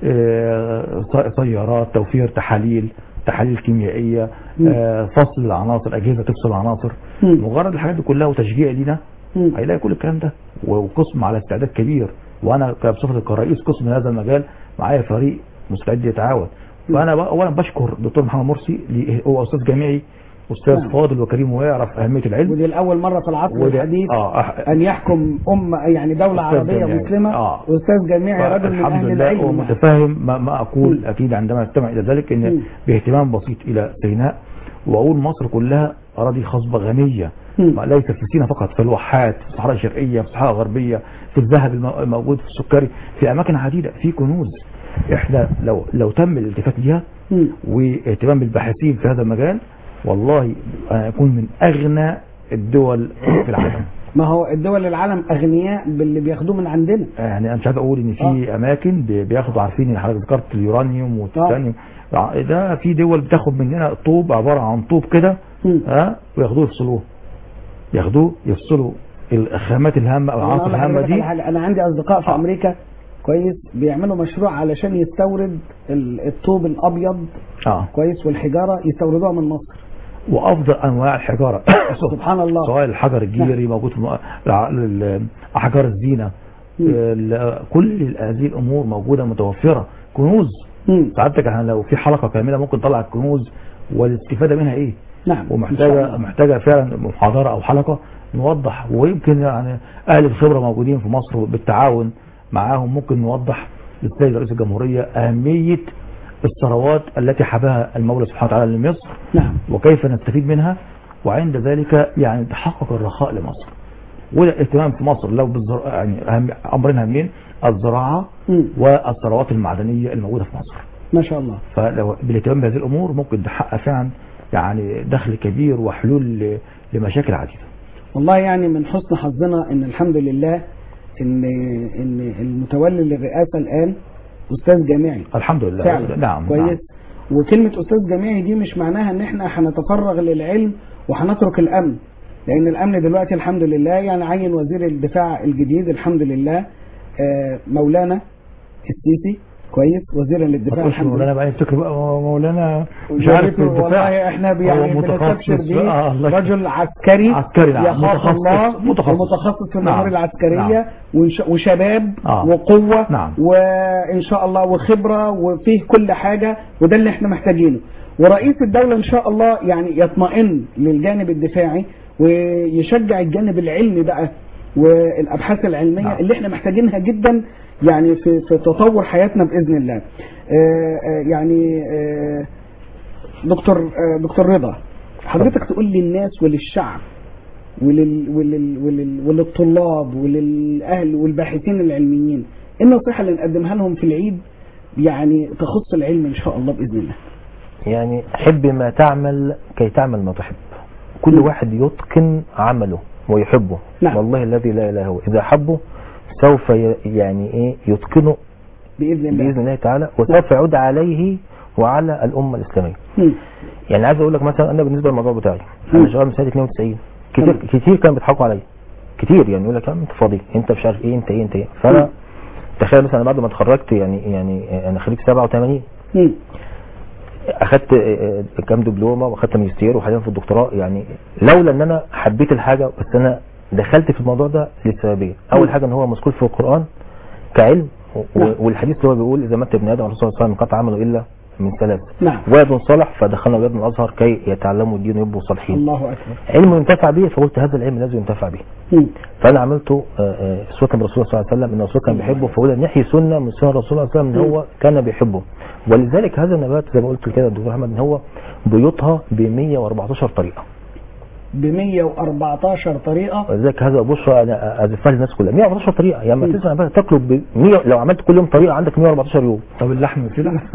آه، س- سيارات توفير تحاليل تحاليل كيميائيه مم. آه، فصل العناصر اجهزه تفصل العناصر مم. مجرد الحاجات دي كلها وتشجيع لينا مم. هيلاقي كل الكلام ده وقسم على استعداد كبير وانا بصفتي كرئيس قسم من هذا المجال معايا فريق مستعد يتعاون فانا بقى اولا بشكر الدكتور محمد مرسي ليه- هو استاذ جامعي استاذ نعم. فاضل وكريم ويعرف اهميه العلم ودي الاول مره في العصر وده- الحديث اه أح- ان يحكم امه يعني دوله أستاذ عربيه جامعي. مسلمه آه. استاذ جامعي رجل من الحمد اهل لله العلم ومتفاهم ما, ما اقول مم. اكيد عندما استمع الى ذلك ان مم. باهتمام بسيط الى سيناء واقول مصر كلها اراضي خصبه غنيه مم. ما ليس في سيناء فقط في الواحات في الصحراء الشرقيه في الصحراء الغربيه في الذهب المو- الموجود في السكري في اماكن عديده في كنوز احنا لو لو تم الالتفات ليها مم. واهتمام بالباحثين في هذا المجال والله هنكون من اغنى الدول في العالم ما هو الدول العالم اغنياء باللي بياخدوه من عندنا يعني انا مش عايز اقول ان في اماكن بي- بياخدوا عارفين ان حضرتك ذكرت اليورانيوم والتيتانيوم ده في دول بتاخد مننا طوب عباره عن طوب كده مم. ها وياخدوه يفصلوه ياخدوه يفصلوا الخامات الهامه او أنا أقول العناصر الهامه لحضرتك على دي حاجة. انا عندي اصدقاء في آه. امريكا كويس بيعملوا مشروع علشان يستورد ال- الطوب الابيض اه كويس والحجاره يستوردوها من مصر وافضل انواع الحجاره سبحان الله سواء الحجر الجيري موجود في الم- الع- ال- احجار الزينه مم. ال- كل هذه الامور موجوده متوفره كنوز مم. سعادتك احنا لو في حلقه كامله ممكن نطلع الكنوز والاستفاده منها ايه نعم إن شاء ومحتاجه الله. محتاجه فعلا محاضره او حلقه نوضح ويمكن يعني اهل الخبره موجودين في مصر بالتعاون معاهم ممكن نوضح للسيد رئيس الجمهوريه اهميه الثروات التي حباها المولى سبحانه وتعالى لمصر نعم وكيف نستفيد منها وعند ذلك يعني تحقق الرخاء لمصر وده اهتمام في مصر لو بالزراعة يعني أهم امرين هامين الزراعه مم. والثروات المعدنيه الموجوده في مصر ما شاء الله فلو بالاهتمام بهذه الامور ممكن تحقق فعلا يعني دخل كبير وحلول ل- لمشاكل عديده والله يعني من حسن حظنا ان الحمد لله ان ان المتولي للرئاسه الان استاذ جامعي الحمد لله فعلا نعم كويس نعم. وكلمه استاذ جامعي دي مش معناها ان احنا هنتفرغ للعلم وهنترك الامن لان الامن دلوقتي الحمد لله يعني عين وزير الدفاع الجديد الحمد لله آه، مولانا السيسي كويس وزيرا للدفاع ما تقولش الحمد لله مولانا بقى يفتكر بقى مولانا مش عارف في والله الدفاع احنا هو يعني متخصص بنستبشر في- بيه آه، الله رجل عسكري عسكري نعم. يخاف متخصص- الله متخصص. ومتخصص في الامور نعم. العسكريه نعم. وش- وشباب آه. وقوه نعم. وان شاء الله وخبره وفيه كل حاجه وده اللي احنا محتاجينه ورئيس الدوله ان شاء الله يعني يطمئن للجانب الدفاعي ويشجع الجانب العلمي بقى والابحاث العلميه نعم. اللي احنا محتاجينها جدا يعني في في تطور حياتنا باذن الله. آه، آه، يعني آه، دكتور آه، دكتور رضا حضرتك تقول للناس وللشعب ولل ولل ولل وللطلاب وللاهل والباحثين العلميين ايه النصيحه اللي نقدمها لهم في العيد يعني تخص العلم ان شاء الله باذن الله يعني حب ما تعمل كي تعمل ما تحب كل واحد يتقن عمله ويحبه نعم. والله الذي لا اله هو اذا حبه سوف ي- يعني ايه يتقنه باذن الله باذن الله تعالى وسوف يعود عليه وعلى الامه الاسلاميه مم. يعني عايز اقول لك مثلا انا بالنسبه للموضوع بتاعي مم. انا شغال من سنه 92 كتير تمام. كتير كانوا بيضحكوا عليا كتير يعني يقول لك يا عم انت فاضي انت مش عارف ايه انت ايه انت ايه فانا تخيل مثلا بعد ما اتخرجت يعني يعني انا خريج 87 مم. اخدت آه، آه، كام دبلومه واخدت ماجستير وحاليا في الدكتوراه يعني لولا ان انا حبيت الحاجه بس انا دخلت في الموضوع ده لسببين اول حاجه ان هو مذكور في القران كعلم و- نعم. والحديث اللي هو بيقول اذا مات ابن ادم الرسول صلى الله عليه وسلم قطع عمله الا من ثلاث نعم ولد صالح فدخلنا ولاد من الازهر كي يتعلموا الدين ويبقوا صالحين الله اكبر علم ينتفع به فقلت هذا العلم لازم ينتفع به مم. فانا عملته آه، آه، سنه الرسول صلى الله عليه وسلم ان الرسول كان بيحبه فقلت نحيي سنه من سنه الرسول صلى الله عليه وسلم ان هو كان بيحبه ولذلك هذا النبات زي ما قلت كده الدكتور احمد ان هو بيوتها ب 114 طريقه ب 114 طريقه ولذلك هذا بشرى انا اذفها للناس كلها 114 طريقه يعني مم. لما تسمع بقى تاكله ب 100 لو عملت كل يوم طريقه عندك 114 يوم طب اللحم في لحم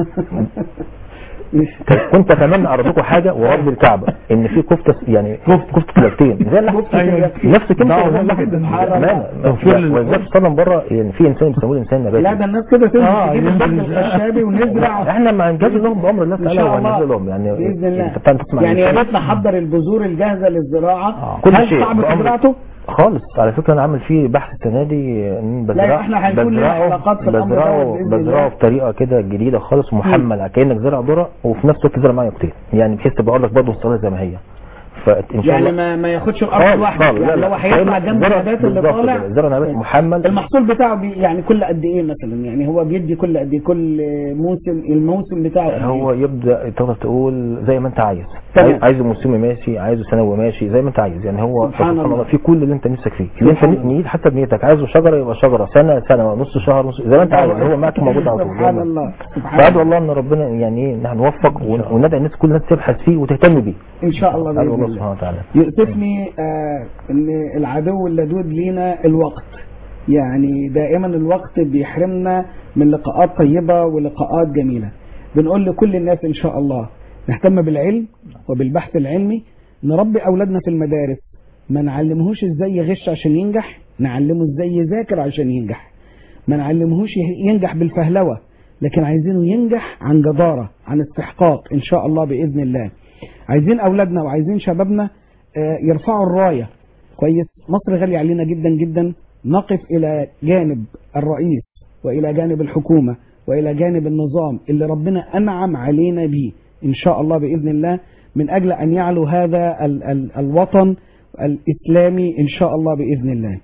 كنت اتمنى اعرض لكم حاجه ورب الكعبه ان في كفته يعني كفته كلافتين زي اللحم كفتة أيوة. اليقين. نفس كلمه دعوة اللحم. مهمة جدا. بأمانة. توفير لل- ولذلك صدى من بره يعني في انسان بيسموه الانسان النباتي لا ده الناس كده تنزل آه، تجيب ينزل البرد إزاي؟ الخشابي ونزرع احنا ما نجازي لهم بامر الله ان تعالى شاء الله وهنزل لهم يعني باذن الله انت بتاع تسمع يعني يا الإنسان. ريت نحضر البذور الجاهزه للزراعه آه. كل هل شيء صعب في بأمر- زراعته؟ خالص على فكره انا عامل فيه بحث السنه دي إن لا، بزرعه إحنا هيكون لنا بزرعه- حلقات في الأمر بزرعه دوت بإذن الله. بزرعه بطريقه كده جديده خالص ومحمل كانك زرع ذره وفي نفس الوقت زرع معايا قطين يعني بحيث تبقى ارضك برضه مستويه زي ما هي فان شاء يعني الله ما ما ياخدش الارض خالص لوحده خالص لا يعني لا لو هيطلع جنب زرع- النبات اللي بالظبط طالع كده. زرع نبات محمل المحصول بتاعه بي يعني كل قد ايه مثلا يعني هو بيدي كل قد ايه كل موسم الموسم بتاعه قد إيه؟ هو يبدا تقدر تقول زي ما انت عايز تمام. عايز- عايزه موسمي ماشي عايزه سنوي ماشي زي ما انت عايز يعني هو سبحان الله. في كل اللي انت نفسك فيه اللي انت سبحان الله. نيت حتى بنيتك عايزه شجره يبقى شجره سنه سنه نص شهر نص زي ما انت عايز هو معاك موجود على طول سبحان الله سبحان فادعو الله الله ان ربنا يعني ايه نحن نوفق ون- وندعي الناس كل الناس تبحث فيه وتهتم بيه ان شاء الله ادعو باذن الله الله سبحانه وتعالى يؤسفني آه ان العدو اللدود لينا الوقت يعني دائما الوقت بيحرمنا من لقاءات طيبة ولقاءات جميلة بنقول لكل الناس ان شاء الله نهتم بالعلم وبالبحث العلمي نربي اولادنا في المدارس ما نعلمهوش ازاي يغش عشان ينجح نعلمه ازاي يذاكر عشان ينجح ما نعلمهوش ينجح بالفهلوة لكن عايزينه ينجح عن جدارة عن استحقاق ان شاء الله باذن الله عايزين اولادنا وعايزين شبابنا آه، يرفعوا الرايه كويس مصر غاليه علينا جدا جدا نقف الى جانب الرئيس والى جانب الحكومه والى جانب النظام اللي ربنا انعم علينا به ان شاء الله باذن الله من اجل ان يعلو هذا ال ال الوطن الاسلامي ان شاء الله باذن الله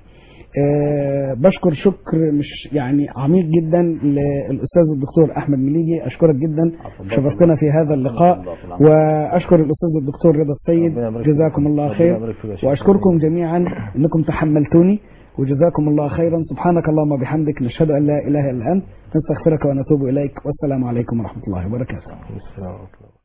أه بشكر شكر مش يعني عميق جدا للاستاذ الدكتور احمد مليجي اشكرك جدا شرفتنا في هذا اللقاء واشكر الاستاذ الدكتور رضا السيد ربنا يبارك فيك. جزاكم الله ربنا خير يبارك فيك يا شيخ. واشكركم جميعا انكم تحملتوني وجزاكم الله خيرا سبحانك اللهم وبحمدك نشهد ان لا اله الا انت نستغفرك ونتوب اليك والسلام عليكم ورحمه الله وبركاته السلام عليكم